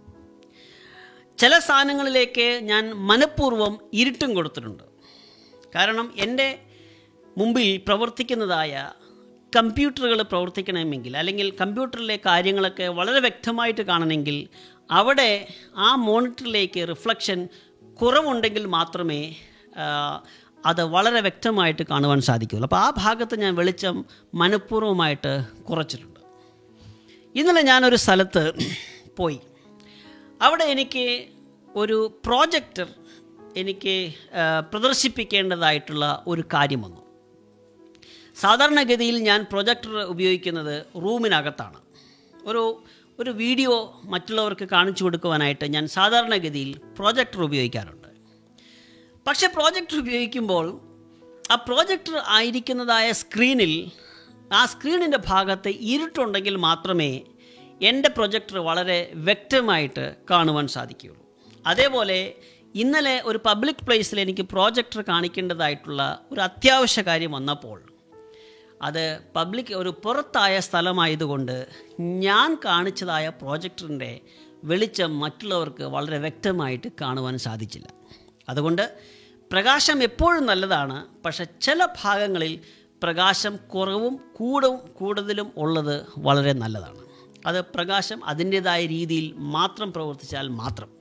ചില സ്ഥാനങ്ങളിലേക്ക് ഞാൻ മനഃപൂർവ്വം ഇരുട്ടും കൊടുത്തിട്ടുണ്ട് കാരണം എൻ്റെ മുമ്പിൽ പ്രവർത്തിക്കുന്നതായ കമ്പ്യൂട്ടറുകൾ പ്രവർത്തിക്കണമെങ്കിൽ അല്ലെങ്കിൽ കമ്പ്യൂട്ടറിലെ കാര്യങ്ങളൊക്കെ വളരെ വ്യക്തമായിട്ട് കാണണമെങ്കിൽ അവിടെ ആ മോണിറ്ററിലേക്ക് റിഫ്ലക്ഷൻ കുറവുണ്ടെങ്കിൽ മാത്രമേ ആ, അത് വളരെ വ്യക്തമായിട്ട് കാണുവാൻ സാധിക്കുകയുള്ളൂ അപ്പോൾ ആ ഭാഗത്ത് ഞാൻ വെളിച്ചം മനഃപൂർവ്വമായിട്ട് കുറച്ചിട്ടുണ്ട് ഇന്നലെ ഞാനൊരു സ്ഥലത്ത് പോയി അവിടെ എനിക്ക് ഒരു പ്രോജക്ടർ എനിക്ക് ആ, പ്രദർശിപ്പിക്കേണ്ടതായിട്ടുള്ള ഒരു കാര്യം വന്നു സാധാരണഗതിയിൽ ഞാൻ പ്രൊജക്ടർ ഉപയോഗിക്കുന്നത് റൂമിനകത്താണ് ഒരു ഒരു വീഡിയോ മറ്റുള്ളവർക്ക് കാണിച്ചു കൊടുക്കുവാനായിട്ട് ഞാൻ സാധാരണഗതിയിൽ പ്രൊജക്ടർ ഉപയോഗിക്കാറുണ്ട് പക്ഷേ പ്രോജക്ടർ ഉപയോഗിക്കുമ്പോൾ ആ പ്രോജക്ടർ ആയിരിക്കുന്നതായ സ്ക്രീനിൽ ആ സ്ക്രീനിൻ്റെ ഭാഗത്ത് ഇരുട്ടുണ്ടെങ്കിൽ മാത്രമേ എൻ്റെ പ്രൊജക്ടർ വളരെ വ്യക്തമായിട്ട് കാണുവാൻ സാധിക്കുകയുള്ളൂ അതേപോലെ ഇന്നലെ ഒരു പബ്ലിക് പ്ലേസിൽ എനിക്ക് പ്രോജക്ടർ കാണിക്കേണ്ടതായിട്ടുള്ള ഒരു അത്യാവശ്യ കാര്യം വന്നപ്പോൾ അത് പബ്ലിക് ഒരു പുറത്തായ സ്ഥലമായതുകൊണ്ട് ഞാൻ കാണിച്ചതായ പ്രോജക്ടറിൻ്റെ വെളിച്ചം മറ്റുള്ളവർക്ക് വളരെ വ്യക്തമായിട്ട് കാണുവാൻ സാധിച്ചില്ല അതുകൊണ്ട് പ്രകാശം എപ്പോഴും നല്ലതാണ് പക്ഷെ ചില ഭാഗങ്ങളിൽ പ്രകാശം കുറവും കൂടും കൂടുതലും ഉള്ളത് വളരെ നല്ലതാണ് അത് പ്രകാശം അതിൻ്റേതായ രീതിയിൽ മാത്രം പ്രവർത്തിച്ചാൽ മാത്രം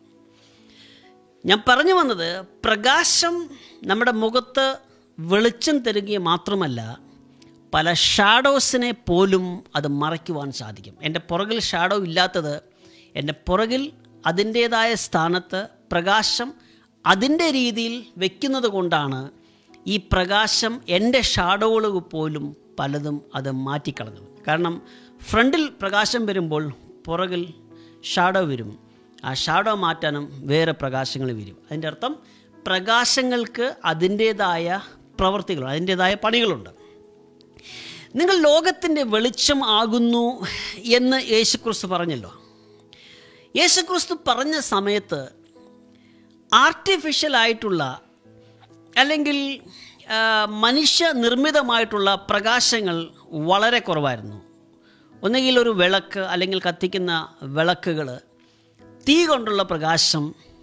ഞാൻ പറഞ്ഞു വന്നത് പ്രകാശം നമ്മുടെ മുഖത്ത് വെളിച്ചം തരിക മാത്രമല്ല പല ഷാഡോസിനെ പോലും അത് മറയ്ക്കുവാൻ സാധിക്കും എൻ്റെ പുറകിൽ ഷാഡോ ഇല്ലാത്തത് എൻ്റെ പുറകിൽ അതിൻ്റേതായ സ്ഥാനത്ത് പ്രകാശം അതിൻ്റെ രീതിയിൽ വെക്കുന്നത് കൊണ്ടാണ് ഈ പ്രകാശം എൻ്റെ ഷാഡോകൾ പോലും പലതും അത് മാറ്റിക്കളഞ്ഞത് കാരണം ഫ്രണ്ടിൽ പ്രകാശം വരുമ്പോൾ പുറകിൽ ഷാഡോ വരും ആ ഷാഡോ മാറ്റാനും വേറെ പ്രകാശങ്ങൾ വരും അതിൻ്റെ അർത്ഥം പ്രകാശങ്ങൾക്ക് അതിൻ്റേതായ പ്രവർത്തികൾ അതിൻ്റേതായ പണികളുണ്ട് നിങ്ങൾ ലോകത്തിൻ്റെ വെളിച്ചം ആകുന്നു എന്ന് യേശുക്രിസ്തു പറഞ്ഞല്ലോ യേശുക്രിസ്തു പറഞ്ഞ സമയത്ത് ആർട്ടിഫിഷ്യൽ ആയിട്ടുള്ള അല്ലെങ്കിൽ ആ, മനുഷ്യ നിർമ്മിതമായിട്ടുള്ള പ്രകാശങ്ങൾ വളരെ കുറവായിരുന്നു ഒന്നുകിൽ ഒരു വിളക്ക് അല്ലെങ്കിൽ കത്തിക്കുന്ന വിളക്കുകൾ തീ കൊണ്ടുള്ള പ്രകാശം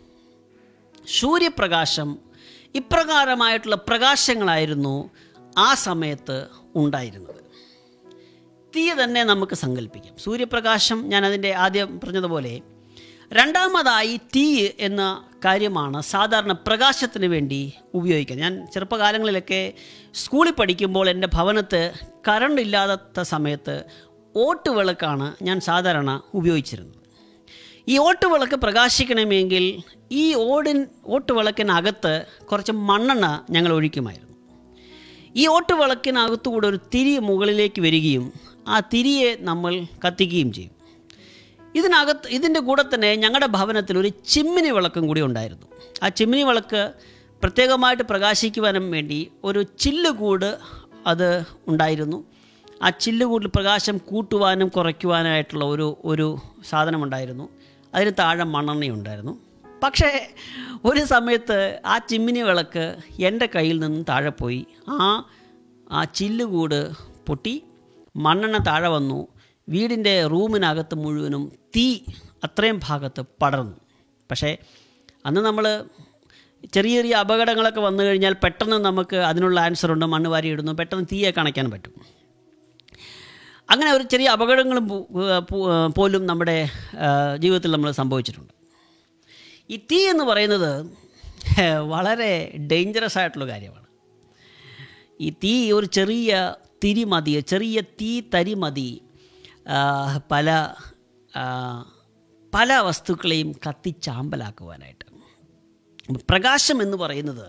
സൂര്യപ്രകാശം ഇപ്രകാരമായിട്ടുള്ള പ്രകാശങ്ങളായിരുന്നു ആ സമയത്ത് ഉണ്ടായിരുന്നത് തീ തന്നെ നമുക്ക് സങ്കല്പിക്കാം സൂര്യപ്രകാശം ഞാൻ അതിൻ്റെ ആദ്യം പറഞ്ഞതുപോലെ രണ്ടാമതായി തീ എന്ന കാര്യമാണ് സാധാരണ പ്രകാശത്തിന് വേണ്ടി ഉപയോഗിക്കുക ഞാൻ ചെറുപ്പകാലങ്ങളിലൊക്കെ സ്കൂളിൽ പഠിക്കുമ്പോൾ എൻ്റെ ഭവനത്ത് കറണ്ട് ഇല്ലാത്ത സമയത്ത് ഓട്ടുവിളക്കാണ് ഞാൻ സാധാരണ ഉപയോഗിച്ചിരുന്നത് ഈ ഓട്ടുവിളക്ക് പ്രകാശിക്കണമെങ്കിൽ ഈ ഓടിൻ ഓട്ടുവിളക്കിനകത്ത് കുറച്ച് മണ്ണെണ്ണ ഞങ്ങൾ ഒഴിക്കുമായിരുന്നു ഈ ഓട്ടുവിളക്കിനകത്തുകൂടെ ഒരു തിരി മുകളിലേക്ക് വരികയും ആ തിരിയെ നമ്മൾ കത്തിക്കുകയും ചെയ്യും ഇതിനകത്ത് ഇതിൻ്റെ കൂടെ തന്നെ ഞങ്ങളുടെ ഭവനത്തിൽ ഒരു ചിമ്മിനി വിളക്കും കൂടി ഉണ്ടായിരുന്നു ആ ചിമ്മിനി വിളക്ക് പ്രത്യേകമായിട്ട് പ്രകാശിക്കുവാനും വേണ്ടി ഒരു ചില്ലുകൂട് അത് ഉണ്ടായിരുന്നു ആ ചില്ലുകൂടിൽ പ്രകാശം കൂട്ടുവാനും കുറയ്ക്കുവാനായിട്ടുള്ള ഒരു ഒരു സാധനമുണ്ടായിരുന്നു അതിന് താഴെ മണ്ണെണ്ണയുണ്ടായിരുന്നു പക്ഷേ ഒരു സമയത്ത് ആ ചിമ്മിനി വിളക്ക് എൻ്റെ കയ്യിൽ നിന്നും താഴെ പോയി ആ ആ ചില്ലുകൂട് പൊട്ടി മണ്ണെണ്ണ താഴെ വന്നു വീടിൻ്റെ റൂമിനകത്ത് മുഴുവനും തീ അത്രയും ഭാഗത്ത് പടർന്നു പക്ഷേ അന്ന് നമ്മൾ ചെറിയ ചെറിയ അപകടങ്ങളൊക്കെ വന്നു കഴിഞ്ഞാൽ പെട്ടെന്ന് നമുക്ക് അതിനുള്ള ആൻസർ ഉണ്ട് മണ്ണ് വാരി ഇടുന്നു പെട്ടെന്ന് തീയെ കണയ്ക്കാൻ പറ്റും അങ്ങനെ ഒരു ചെറിയ അപകടങ്ങളും പോ- പോ- പോലും നമ്മുടെ ആ, ജീവിതത്തിൽ നമ്മൾ സംഭവിച്ചിട്ടുണ്ട് ഈ തീ എന്ന് പറയുന്നത് വളരെ ഡേഞ്ചറസ് ആയിട്ടുള്ള കാര്യമാണ് ഈ തീ ഒരു ചെറിയ തിരി മതി ചെറിയ തീ തരി മതി ആ, പല ആ, പല വസ്തുക്കളെയും കത്തിച്ചാമ്പലാക്കുവാനായിട്ട് പ്രകാശം എന്ന് പറയുന്നത്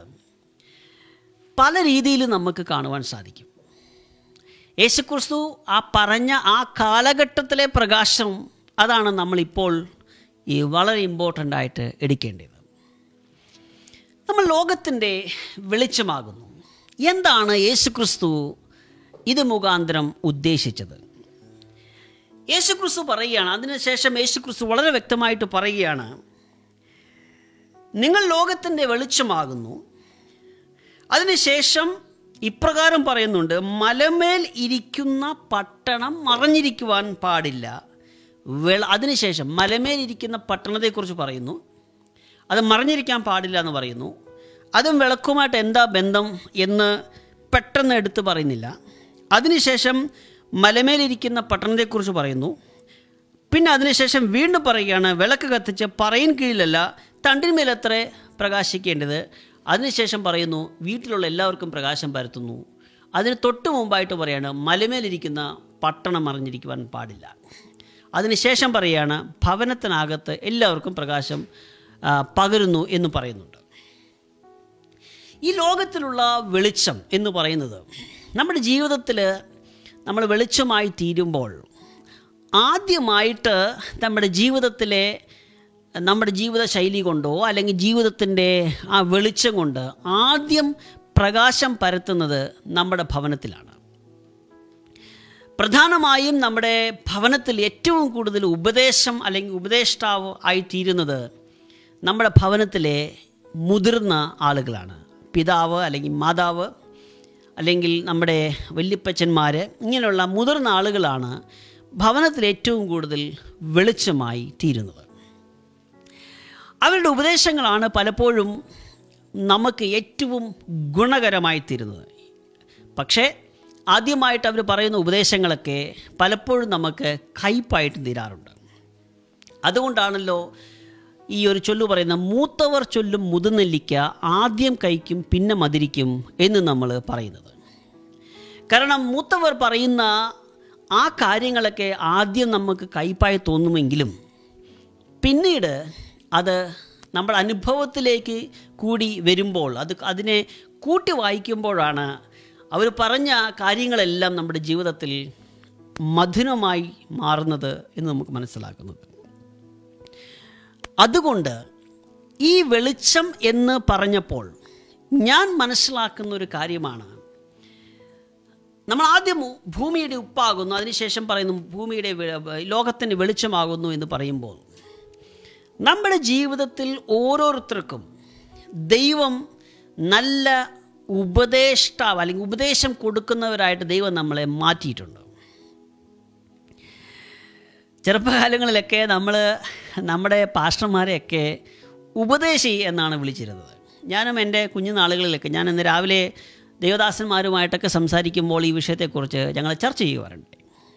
പല രീതിയിൽ നമുക്ക് കാണുവാൻ സാധിക്കും യേശുക്രിസ്തു ആ പറഞ്ഞ ആ കാലഘട്ടത്തിലെ പ്രകാശം അതാണ് നമ്മളിപ്പോൾ ഈ വളരെ ഇമ്പോർട്ടൻ്റ് ആയിട്ട് എടുക്കേണ്ടത് നമ്മൾ ലോകത്തിൻ്റെ വെളിച്ചമാകുന്നു എന്താണ് യേശുക്രിസ്തു ഇത് മുഖാന്തരം ഉദ്ദേശിച്ചത് യേശുക്രിസ്തു പറയുകയാണ് അതിനുശേഷം യേശുക്രിസ്തു വളരെ വ്യക്തമായിട്ട് പറയുകയാണ് നിങ്ങൾ ലോകത്തിൻ്റെ വെളിച്ചമാകുന്നു അതിനുശേഷം ഇപ്രകാരം പറയുന്നുണ്ട് മലമേൽ ഇരിക്കുന്ന പട്ടണം മറഞ്ഞിരിക്കുവാൻ പാടില്ല വെള അതിനുശേഷം മലമേൽ ഇരിക്കുന്ന പട്ടണത്തെക്കുറിച്ച് പറയുന്നു അത് മറഞ്ഞിരിക്കാൻ പാടില്ല എന്ന് പറയുന്നു അതും വിളക്കുമായിട്ട് എന്താ ബന്ധം എന്ന് പെട്ടെന്ന് എടുത്ത് പറയുന്നില്ല അതിനുശേഷം മലമേലിരിക്കുന്ന പട്ടണത്തെക്കുറിച്ച് പറയുന്നു പിന്നെ അതിനുശേഷം വീണ്ടും പറയുകയാണ് വിളക്ക് കത്തിച്ച് പറയിൻ കീഴിലല്ല തണ്ടിന്മേലത്രേ പ്രകാശിക്കേണ്ടത് അതിനുശേഷം പറയുന്നു വീട്ടിലുള്ള എല്ലാവർക്കും പ്രകാശം പരത്തുന്നു അതിന് തൊട്ട് മുമ്പായിട്ട് പറയാണ് മലമേലിരിക്കുന്ന പട്ടണം മറിഞ്ഞിരിക്കുവാൻ പാടില്ല അതിനുശേഷം പറയുകയാണ് ഭവനത്തിനകത്ത് എല്ലാവർക്കും പ്രകാശം ആ, പകരുന്നു എന്ന് പറയുന്നുണ്ട് ഈ ലോകത്തിലുള്ള വെളിച്ചം എന്ന് പറയുന്നത് നമ്മുടെ ജീവിതത്തിൽ നമ്മൾ വെളിച്ചമായി തീരുമ്പോൾ ആദ്യമായിട്ട് നമ്മുടെ ജീവിതത്തിലെ നമ്മുടെ ജീവിത ശൈലി കൊണ്ടോ അല്ലെങ്കിൽ ജീവിതത്തിൻ്റെ ആ വെളിച്ചം കൊണ്ട് ആദ്യം പ്രകാശം പരത്തുന്നത് നമ്മുടെ ഭവനത്തിലാണ് പ്രധാനമായും നമ്മുടെ ഭവനത്തിൽ ഏറ്റവും കൂടുതൽ ഉപദേശം അല്ലെങ്കിൽ ഉപദേഷ്ടാവ് ആയിത്തീരുന്നത് നമ്മുടെ ഭവനത്തിലെ മുതിർന്ന ആളുകളാണ് പിതാവ് അല്ലെങ്കിൽ മാതാവ് അല്ലെങ്കിൽ നമ്മുടെ വല്യപ്പച്ചന്മാർ ഇങ്ങനെയുള്ള മുതിർന്ന ആളുകളാണ് ഭവനത്തിൽ ഏറ്റവും കൂടുതൽ വെളിച്ചമായി തീരുന്നത് അവരുടെ ഉപദേശങ്ങളാണ് പലപ്പോഴും നമുക്ക് ഏറ്റവും ഗുണകരമായി തീരുന്നത് പക്ഷേ ആദ്യമായിട്ട് അവർ പറയുന്ന ഉപദേശങ്ങളൊക്കെ പലപ്പോഴും നമുക്ക് കയ്പായിട്ട് തീരാറുണ്ട് അതുകൊണ്ടാണല്ലോ ഈ ഒരു ചൊല്ലു പറയുന്ന മൂത്തവർ ചൊല്ലും മുതുനെല്ലിക്ക ആദ്യം കഴിക്കും പിന്നെ മതിരിക്കും എന്ന് നമ്മൾ പറയുന്നത് കാരണം മൂത്തവർ പറയുന്ന ആ കാര്യങ്ങളൊക്കെ ആദ്യം നമുക്ക് കയ്പായി തോന്നുമെങ്കിലും പിന്നീട് അത് നമ്മുടെ അനുഭവത്തിലേക്ക് കൂടി വരുമ്പോൾ അത് അതിനെ കൂട്ടി വായിക്കുമ്പോഴാണ് അവർ പറഞ്ഞ കാര്യങ്ങളെല്ലാം നമ്മുടെ ജീവിതത്തിൽ മധുരമായി മാറുന്നത് എന്ന് നമുക്ക് മനസ്സിലാക്കുന്നത് അതുകൊണ്ട് ഈ വെളിച്ചം എന്ന് പറഞ്ഞപ്പോൾ ഞാൻ മനസ്സിലാക്കുന്ന ഒരു കാര്യമാണ് നമ്മൾ ആദ്യം ഭൂമിയുടെ ഉപ്പാകുന്നു അതിനുശേഷം പറയുന്നു ഭൂമിയുടെ വെ- ലോകത്തിൻ്റെ വെളിച്ചമാകുന്നു എന്ന് പറയുമ്പോൾ നമ്മുടെ ജീവിതത്തിൽ ഓരോരുത്തർക്കും ദൈവം നല്ല ഉപദേഷ്ടാവ് അല്ലെങ്കിൽ ഉപദേശം കൊടുക്കുന്നവരായിട്ട് ദൈവം നമ്മളെ മാറ്റിയിട്ടുണ്ട് ചെറുപ്പകാലങ്ങളിലൊക്കെ നമ്മൾ നമ്മുടെ പാസ്റ്റർമാരെയൊക്കെ ഉപദേശി എന്നാണ് വിളിച്ചിരുന്നത് ഞാനും എൻ്റെ കുഞ്ഞുനാളുകളിലൊക്കെ ഞാൻ ഇന്ന് രാവിലെ ദേവദാസന്മാരുമായിട്ടൊക്കെ സംസാരിക്കുമ്പോൾ ഈ വിഷയത്തെക്കുറിച്ച് ഞങ്ങൾ ചർച്ച ചെയ്യുവാറുണ്ട്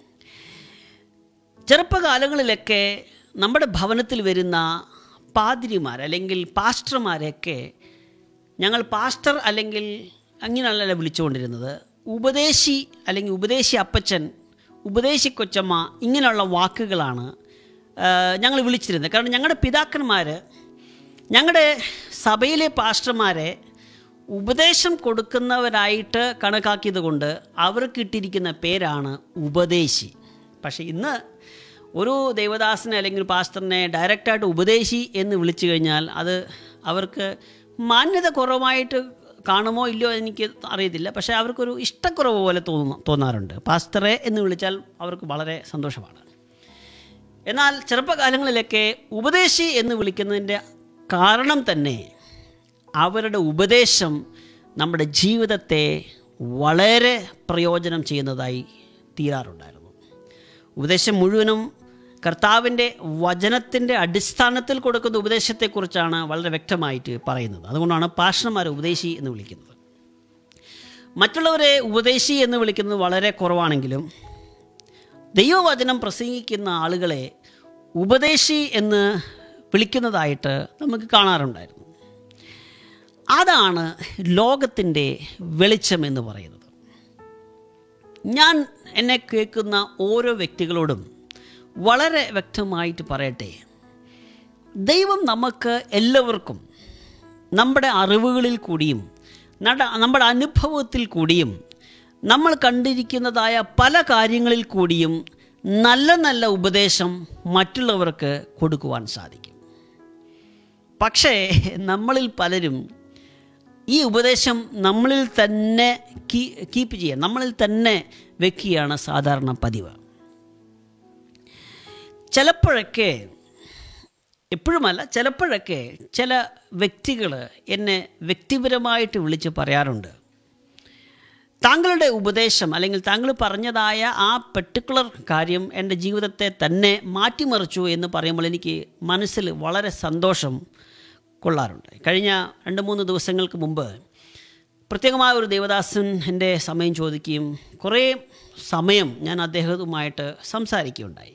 ചെറുപ്പകാലങ്ങളിലൊക്കെ നമ്മുടെ ഭവനത്തിൽ വരുന്ന പാതിരിമാർ അല്ലെങ്കിൽ പാസ്റ്റർമാരെയൊക്കെ ഞങ്ങൾ പാസ്റ്റർ അല്ലെങ്കിൽ അങ്ങനെയല്ല വിളിച്ചുകൊണ്ടിരുന്നത് ഉപദേശി അല്ലെങ്കിൽ ഉപദേശി അപ്പച്ചൻ ഉപദേശി കൊച്ചമ്മ ഇങ്ങനെയുള്ള വാക്കുകളാണ് ആ, ഞങ്ങൾ വിളിച്ചിരുന്നത് കാരണം ഞങ്ങളുടെ പിതാക്കന്മാർ ഞങ്ങളുടെ സഭയിലെ പാസ്റ്റർമാരെ ഉപദേശം കൊടുക്കുന്നവരായിട്ട് കണക്കാക്കിയത് കൊണ്ട് അവർക്ക് ഇട്ടിരിക്കുന്ന പേരാണ് ഉപദേശി പക്ഷേ ഇന്ന് ഒരു ദേവദാസനെ അല്ലെങ്കിൽ പാസ്റ്ററിനെ ഡയറക്റ്റായിട്ട് ഉപദേശി എന്ന് വിളിച്ചു കഴിഞ്ഞാൽ അത് അവർക്ക് മാന്യത കുറവായിട്ട് കാണുമോ ഇല്ലയോ എനിക്ക് അറിയത്തില്ല പക്ഷേ അവർക്കൊരു ഇഷ്ടക്കുറവ് പോലെ തോന്നുന്നു തോന്നാറുണ്ട് പാസ്റ്ററെ എന്ന് വിളിച്ചാൽ അവർക്ക് വളരെ സന്തോഷമാണ് എന്നാൽ ചെറുപ്പകാലങ്ങളിലൊക്കെ ഉപദേശി എന്ന് വിളിക്കുന്നതിൻ്റെ കാരണം തന്നെ അവരുടെ ഉപദേശം നമ്മുടെ ജീവിതത്തെ വളരെ പ്രയോജനം ചെയ്യുന്നതായി തീരാറുണ്ടായിരുന്നു ഉപദേശം മുഴുവനും കർത്താവിൻ്റെ വചനത്തിൻ്റെ അടിസ്ഥാനത്തിൽ കൊടുക്കുന്ന ഉപദേശത്തെക്കുറിച്ചാണ് വളരെ വ്യക്തമായിട്ട് പറയുന്നത് അതുകൊണ്ടാണ് പാഷണന്മാരെ ഉപദേശി എന്ന് വിളിക്കുന്നത് മറ്റുള്ളവരെ ഉപദേശി എന്ന് വിളിക്കുന്നത് വളരെ കുറവാണെങ്കിലും ദൈവവചനം പ്രസംഗിക്കുന്ന ആളുകളെ ഉപദേശി എന്ന് വിളിക്കുന്നതായിട്ട് നമുക്ക് കാണാറുണ്ടായിരുന്നു അതാണ് ലോകത്തിൻ്റെ വെളിച്ചം എന്ന് പറയുന്നത് ഞാൻ എന്നെ കേൾക്കുന്ന ഓരോ വ്യക്തികളോടും വളരെ വ്യക്തമായിട്ട് പറയട്ടെ ദൈവം നമുക്ക് എല്ലാവർക്കും നമ്മുടെ അറിവുകളിൽ കൂടിയും നട- നമ്മുടെ അനുഭവത്തിൽ കൂടിയും നമ്മൾ കണ്ടിരിക്കുന്നതായ പല കാര്യങ്ങളിൽ കൂടിയും നല്ല നല്ല ഉപദേശം മറ്റുള്ളവർക്ക് കൊടുക്കുവാൻ സാധിക്കും പക്ഷേ നമ്മളിൽ പലരും ഈ ഉപദേശം നമ്മളിൽ തന്നെ കീ കീപ്പ് ചെയ്യാൻ നമ്മളിൽ തന്നെ വെക്കുകയാണ് സാധാരണ പതിവ് ചിലപ്പോഴൊക്കെ എപ്പോഴുമല്ല ചിലപ്പോഴൊക്കെ ചില വ്യക്തികൾ എന്നെ വ്യക്തിപരമായിട്ട് വിളിച്ച് പറയാറുണ്ട് താങ്കളുടെ ഉപദേശം അല്ലെങ്കിൽ താങ്കൾ പറഞ്ഞതായ ആ പെർട്ടിക്കുലർ കാര്യം എൻ്റെ ജീവിതത്തെ തന്നെ മാറ്റിമറിച്ചു എന്ന് പറയുമ്പോൾ എനിക്ക് മനസ്സിൽ വളരെ സന്തോഷം കൊള്ളാറുണ്ട് കഴിഞ്ഞ രണ്ട് മൂന്ന് ദിവസങ്ങൾക്ക് മുമ്പ് പ്രത്യേകമായ ഒരു ദേവദാസൻ എൻ്റെ സമയം ചോദിക്കുകയും കുറേ സമയം ഞാൻ അദ്ദേഹവുമായിട്ട് സംസാരിക്കുകയുണ്ടായി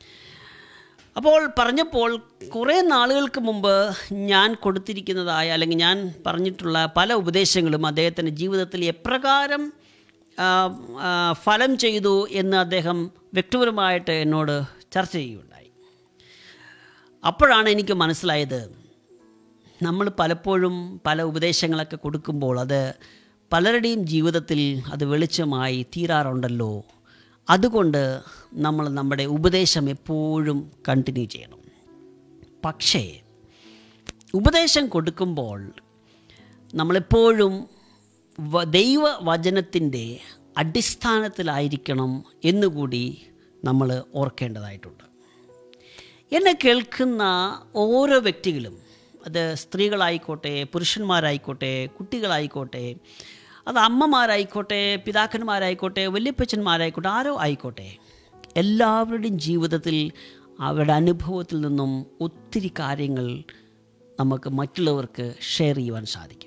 അപ്പോൾ പറഞ്ഞപ്പോൾ കുറേ നാളുകൾക്ക് മുമ്പ് ഞാൻ കൊടുത്തിരിക്കുന്നതായ അല്ലെങ്കിൽ ഞാൻ പറഞ്ഞിട്ടുള്ള പല ഉപദേശങ്ങളും അദ്ദേഹത്തിൻ്റെ ജീവിതത്തിൽ എപ്രകാരം ആ, ആ, ഫലം ചെയ്തു എന്ന് അദ്ദേഹം വ്യക്തിപരമായിട്ട് എന്നോട് ചർച്ച ചെയ്യുകയുണ്ടായി അപ്പോഴാണ് എനിക്ക് മനസ്സിലായത് നമ്മൾ പലപ്പോഴും പല ഉപദേശങ്ങളൊക്കെ കൊടുക്കുമ്പോൾ അത് പലരുടെയും ജീവിതത്തിൽ അത് വെളിച്ചമായി തീരാറുണ്ടല്ലോ അതുകൊണ്ട് നമ്മൾ നമ്മുടെ ഉപദേശം എപ്പോഴും കണ്ടിന്യൂ ചെയ്യണം പക്ഷേ ഉപദേശം കൊടുക്കുമ്പോൾ നമ്മളെപ്പോഴും വ- ദൈവവചനത്തിൻ്റെ അടിസ്ഥാനത്തിലായിരിക്കണം എന്നുകൂടി നമ്മൾ ഓർക്കേണ്ടതായിട്ടുണ്ട് എന്നെ കേൾക്കുന്ന ഓരോ വ്യക്തികളും അത് സ്ത്രീകളായിക്കോട്ടെ പുരുഷന്മാരായിക്കോട്ടെ കുട്ടികളായിക്കോട്ടെ അത് അമ്മമാരായിക്കോട്ടെ പിതാക്കന്മാരായിക്കോട്ടെ വല്യപ്പച്ചന്മാരായിക്കോട്ടെ ആരോ ആയിക്കോട്ടെ എല്ലാവരുടെയും ജീവിതത്തിൽ അവരുടെ അനുഭവത്തിൽ നിന്നും ഒത്തിരി കാര്യങ്ങൾ നമുക്ക് മറ്റുള്ളവർക്ക് ഷെയർ ചെയ്യുവാൻ സാധിക്കും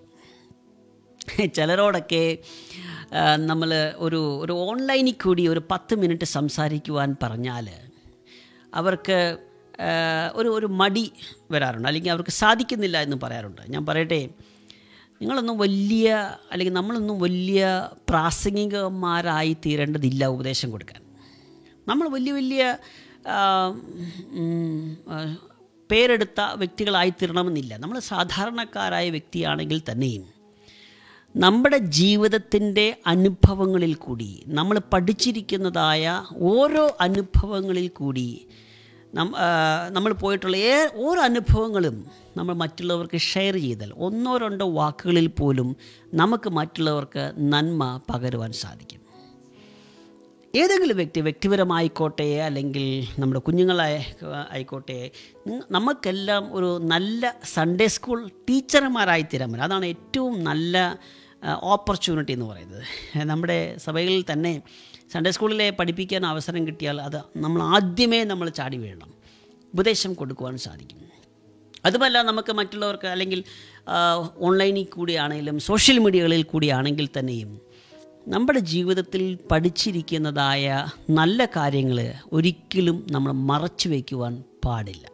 ചിലരോടൊക്കെ നമ്മൾ ഒരു ഒരു ഓൺലൈനിൽ കൂടി ഒരു പത്ത് മിനിറ്റ് സംസാരിക്കുവാൻ പറഞ്ഞാൽ അവർക്ക് ആ, ഒരു ഒരു മടി വരാറുണ്ട് അല്ലെങ്കിൽ അവർക്ക് സാധിക്കുന്നില്ല എന്ന് പറയാറുണ്ട് ഞാൻ പറയട്ടെ നിങ്ങളൊന്നും വലിയ അല്ലെങ്കിൽ നമ്മളൊന്നും വലിയ പ്രാസംഗികന്മാരായി തീരേണ്ടതില്ല ഉപദേശം കൊടുക്കാൻ നമ്മൾ വലിയ വലിയ ആ, ഉം, ആ, പേരെടുത്ത വ്യക്തികളായി തീരണമെന്നില്ല നമ്മൾ സാധാരണക്കാരായ വ്യക്തിയാണെങ്കിൽ തന്നെയും നമ്മുടെ ജീവിതത്തിൻ്റെ അനുഭവങ്ങളിൽ കൂടി നമ്മൾ പഠിച്ചിരിക്കുന്നതായ ഓരോ അനുഭവങ്ങളിൽ കൂടി നം- ആ, നമ്മൾ പോയിട്ടുള്ള ഏ ഓരോ അനുഭവങ്ങളും നമ്മൾ മറ്റുള്ളവർക്ക് ഷെയർ ചെയ്താൽ ഒന്നോ രണ്ടോ വാക്കുകളിൽ പോലും നമുക്ക് മറ്റുള്ളവർക്ക് നന്മ പകരുവാൻ സാധിക്കും ഏതെങ്കിലും വ്യക്തി വ്യക്തിപരമായിക്കോട്ടെ അല്ലെങ്കിൽ നമ്മുടെ കുഞ്ഞുങ്ങളായ ആയിക്കോട്ടെ നിങ്ങ- നമുക്കെല്ലാം ഒരു നല്ല സൺഡേ സ്കൂൾ ടീച്ചർമാരായി തീരാൻ പറ്റും അതാണ് ഏറ്റവും നല്ല ഓപ്പർച്യൂണിറ്റി എന്ന് പറയുന്നത് നമ്മുടെ സഭകളിൽ തന്നെ സൺഡേ സ്കൂളിലെ പഠിപ്പിക്കാൻ അവസരം കിട്ടിയാൽ അത് നമ്മൾ ആദ്യമേ നമ്മൾ ചാടി വീഴണം ഉപദേശം കൊടുക്കുവാൻ സാധിക്കും അതുമല്ല നമുക്ക് മറ്റുള്ളവർക്ക് അല്ലെങ്കിൽ ആ, ഓൺലൈനിൽ കൂടിയാണെങ്കിലും സോഷ്യൽ മീഡിയകളിൽ കൂടിയാണെങ്കിൽ തന്നെയും നമ്മുടെ ജീവിതത്തിൽ പഠിച്ചിരിക്കുന്നതായ നല്ല കാര്യങ്ങൾ ഒരിക്കലും നമ്മൾ മറച്ചു വയ്ക്കുവാൻ പാടില്ല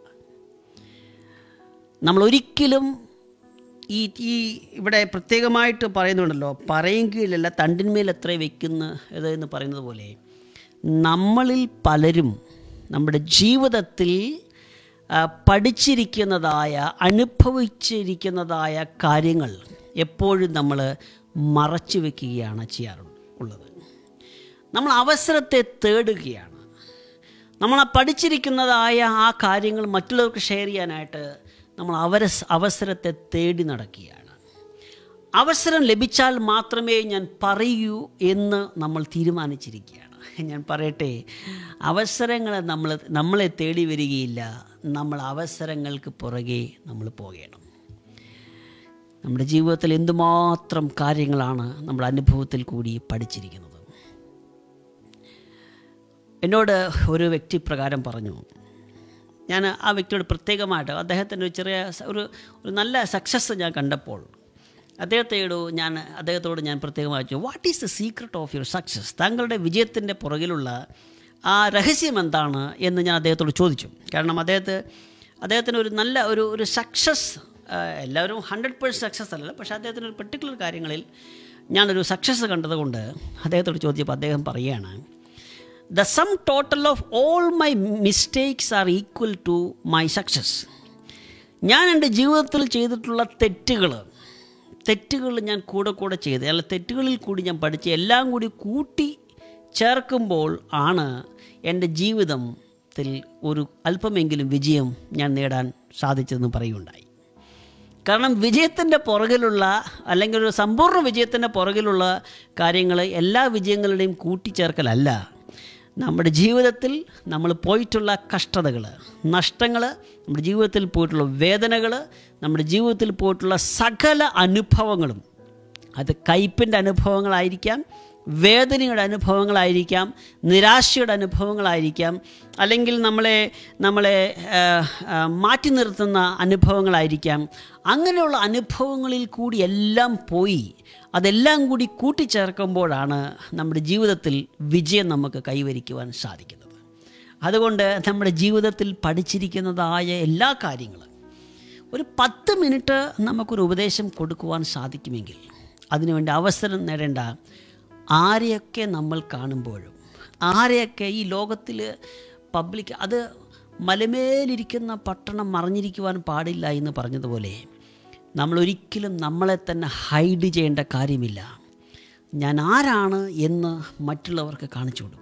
നമ്മൾ ഒരിക്കലും ഈ ഈ ഇവിടെ പ്രത്യേകമായിട്ട് പറയുന്നുണ്ടല്ലോ പറയുകയിലല്ല തണ്ടിന്മേൽ എത്ര വയ്ക്കുന്ന ഇത് എന്ന് പറയുന്നത് പോലെ നമ്മളിൽ പലരും നമ്മുടെ ജീവിതത്തിൽ ആ, പഠിച്ചിരിക്കുന്നതായ അനുഭവിച്ചിരിക്കുന്നതായ കാര്യങ്ങൾ എപ്പോഴും നമ്മൾ മറച്ചു വയ്ക്കുകയാണ് ചെയ്യാറ് ഉള്ളത് നമ്മൾ അവസരത്തെ തേടുകയാണ് നമ്മൾ ആ പഠിച്ചിരിക്കുന്നതായ ആ കാര്യങ്ങൾ മറ്റുള്ളവർക്ക് ഷെയർ ചെയ്യാനായിട്ട് നമ്മൾ അവര അവസരത്തെ തേടി നടക്കുകയാണ് അവസരം ലഭിച്ചാൽ മാത്രമേ ഞാൻ പറയൂ എന്ന് നമ്മൾ തീരുമാനിച്ചിരിക്കുകയാണ് ഞാൻ പറയട്ടെ അവസരങ്ങൾ നമ്മൾ നമ്മളെ തേടി വരികയില്ല നമ്മൾ അവസരങ്ങൾക്ക് പുറകെ നമ്മൾ പോകണം നമ്മുടെ ജീവിതത്തിൽ എന്തുമാത്രം കാര്യങ്ങളാണ് നമ്മുടെ അനുഭവത്തിൽ കൂടി പഠിച്ചിരിക്കുന്നത് എന്നോട് ഒരു വ്യക്തി പ്രകാരം പറഞ്ഞു ഞാൻ ആ വ്യക്തിയോട് പ്രത്യേകമായിട്ട് അദ്ദേഹത്തിൻ്റെ ഒരു ചെറിയ സ- ഒരു ഒരു നല്ല സക്സസ് ഞാൻ കണ്ടപ്പോൾ അദ്ദേഹത്തോട് ഞാൻ അദ്ദേഹത്തോട് ഞാൻ പ്രത്യേകമായി ചോദിച്ചു what is the secret of your success താങ്കളുടെ വിജയത്തിൻ്റെ പുറകിലുള്ള ആ രഹസ്യം എന്താണ് എന്ന് ഞാൻ അദ്ദേഹത്തോട് ചോദിച്ചു കാരണം അദ്ദേഹത്തെ അദ്ദേഹത്തിന് ഒരു നല്ല ഒരു ഒരു സക്സസ് എല്ലാവരും ഹൺഡ്രഡ് പേഴ്സൻറ്റ് സക്സസ് അല്ല പക്ഷേ അദ്ദേഹത്തിന് ഒരു പെർട്ടിക്കുലർ കാര്യങ്ങളിൽ ഞാനൊരു സക്സസ് കണ്ടതുകൊണ്ട് അദ്ദേഹത്തോട് ചോദിച്ചപ്പോൾ അദ്ദേഹം പറയുകയാണ് the sum total of all my mistakes are equal to my success ഞാൻ എൻ്റെ ജീവിതത്തിൽ ചെയ്തിട്ടുള്ള തെറ്റുകൾ തെറ്റുകൾ ഞാൻ കൂടെ കൂടെ ചെയ്ത് അല്ല തെറ്റുകളിൽ കൂടി ഞാൻ പഠിച്ച എല്ലാം കൂടി കൂട്ടി ചേർക്കുമ്പോൾ ആണ് എൻ്റെ ജീവിതത്തിൽ ഒരു അല്പമെങ്കിലും വിജയം ഞാൻ നേടാൻ സാധിച്ചതെന്ന് പറയുകയുണ്ടായി കാരണം വിജയത്തിൻ്റെ പുറകിലുള്ള അല്ലെങ്കിൽ ഒരു സമ്പൂർണ്ണ വിജയത്തിൻ്റെ പുറകിലുള്ള കാര്യങ്ങൾ എല്ലാ വിജയങ്ങളുടെയും കൂട്ടിച്ചേർക്കലല്ല നമ്മുടെ ജീവിതത്തിൽ നമ്മൾ പോയിട്ടുള്ള കഷ്ടതകൾ നഷ്ടങ്ങൾ നമ്മുടെ ജീവിതത്തിൽ പോയിട്ടുള്ള വേദനകൾ നമ്മുടെ ജീവിതത്തിൽ പോയിട്ടുള്ള സകല അനുഭവങ്ങളും അത് കയ്പിൻ്റെ അനുഭവങ്ങളായിരിക്കാം വേദനയുടെ അനുഭവങ്ങളായിരിക്കാം നിരാശയുടെ അനുഭവങ്ങളായിരിക്കാം അല്ലെങ്കിൽ നമ്മളെ നമ്മളെ ആ, ആ, മാറ്റി നിർത്തുന്ന അനുഭവങ്ങളായിരിക്കാം അങ്ങനെയുള്ള അനുഭവങ്ങളിൽ കൂടി എല്ലാം പോയി അതെല്ലാം കൂടി കൂട്ടിച്ചേർക്കുമ്പോഴാണ് നമ്മുടെ ജീവിതത്തിൽ വിജയം നമുക്ക് കൈവരിക്കുവാൻ സാധിക്കുന്നത് അതുകൊണ്ട് നമ്മുടെ ജീവിതത്തിൽ പഠിച്ചിരിക്കുന്നതായ എല്ലാ കാര്യങ്ങളും ഒരു പത്ത് മിനിറ്റ് നമുക്കൊരു ഉപദേശം കൊടുക്കുവാൻ സാധിക്കുമെങ്കിൽ അതിനുവേണ്ടി അവസരം നേടേണ്ട ആരെയൊക്കെ നമ്മൾ കാണുമ്പോഴും ആരെയൊക്കെ ഈ ലോകത്തിൽ പബ്ലിക് അത് മലമേലിരിക്കുന്ന പട്ടണം മറിഞ്ഞിരിക്കുവാൻ പാടില്ല എന്ന് പറഞ്ഞതുപോലെ നമ്മൾ ഒരിക്കലും നമ്മളെ തന്നെ ഹൈഡ് ചെയ്യേണ്ട കാര്യമില്ല ഞാൻ ആരാണ് എന്ന് മറ്റുള്ളവർക്ക് കാണിച്ചു കൊടുക്കുക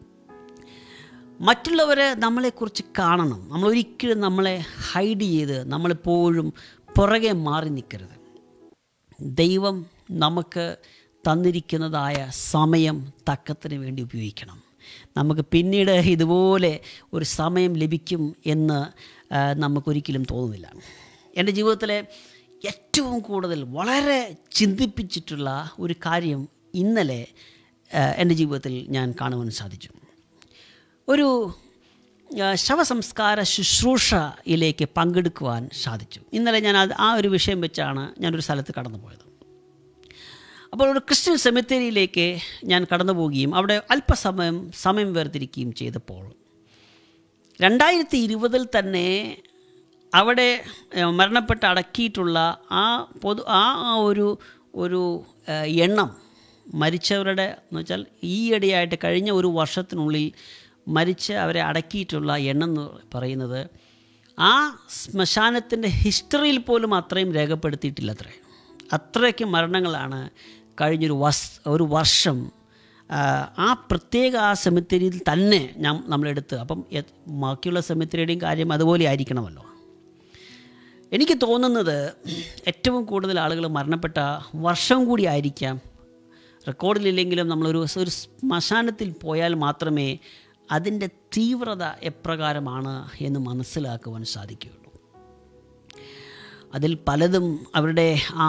മറ്റുള്ളവരെ നമ്മളെക്കുറിച്ച് കാണണം നമ്മൾ ഒരിക്കലും നമ്മളെ ഹൈഡ് ചെയ്ത് നമ്മളെപ്പോഴും പുറകെ മാറി നിൽക്കരുത് ദൈവം നമുക്ക് തന്നിരിക്കുന്നതായ സമയം തക്കത്തിന് വേണ്ടി ഉപയോഗിക്കണം നമുക്ക് പിന്നീട് ഇതുപോലെ ഒരു സമയം ലഭിക്കും എന്ന് ആ, നമുക്കൊരിക്കലും തോന്നുന്നില്ല എൻ്റെ ജീവിതത്തിലെ ഏറ്റവും കൂടുതൽ വളരെ ചിന്തിപ്പിച്ചിട്ടുള്ള ഒരു കാര്യം ഇന്നലെ ആ, എൻ്റെ ജീവിതത്തിൽ ഞാൻ കാണുവാൻ സാധിച്ചു ഒരു ആ, ശവസംസ്കാര ശുശ്രൂഷയിലേക്ക് പങ്കെടുക്കുവാൻ സാധിച്ചു ഇന്നലെ ഞാൻ അത് ആ ഒരു വിഷയം വെച്ചാണ് ഞാനൊരു സ്ഥലത്ത് കടന്നു പോയത് അപ്പോൾ ഒരു ക്രിസ്ത്യൻ സെമിത്തേരിയിലേക്ക് ഞാൻ കടന്നു പോവുകയും അവിടെ അല്പസമയം സമയം വേർതിരിക്കുകയും ചെയ്തപ്പോൾ രണ്ടായിരത്തി ഇരുപതിൽ തന്നെ അവിടെ ഏഹ്, മരണപ്പെട്ട് അടക്കിയിട്ടുള്ള ആ പൊതു ആ ആ ഒരു ഒരു ഏഹ്, എണ്ണം മരിച്ചവരുടെ എന്ന് വെച്ചാൽ ഈയിടെയായിട്ട് കഴിഞ്ഞ ഒരു വർഷത്തിനുള്ളിൽ മരിച്ച് അവരെ അടക്കിയിട്ടുള്ള എണ്ണം എന്ന് പറയുന്നത് ആ ശ്മശാനത്തിൻ്റെ ഹിസ്റ്ററിയിൽ പോലും അത്രയും രേഖപ്പെടുത്തിയിട്ടില്ല അത്രേ അത്രയ്ക്ക് മരണങ്ങളാണ് കഴിഞ്ഞൊരു വസ് ഒരു വർഷം ആ, ആ പ്രത്യേക ആ സെമിത്തേരിയിൽ തന്നെ ഞാൻ നമ്മളെടുത്ത് അപ്പം എ- ബാക്കിയുള്ള സെമിത്തേരിയുടെയും കാര്യം അതുപോലെ ആയിരിക്കണമല്ലോ എനിക്ക് തോന്നുന്നത് ഏറ്റവും കൂടുതൽ ആളുകൾ മരണപ്പെട്ട വർഷം കൂടി ആയിരിക്കാം റെക്കോർഡിലില്ലെങ്കിലും നമ്മളൊരു ഒരു ശ്മശാനത്തിൽ പോയാൽ മാത്രമേ അതിൻ്റെ തീവ്രത എപ്രകാരമാണ് എന്ന് മനസ്സിലാക്കുവാൻ സാധിക്കുകയുള്ളൂ അതിൽ പലതും അവരുടെ ആ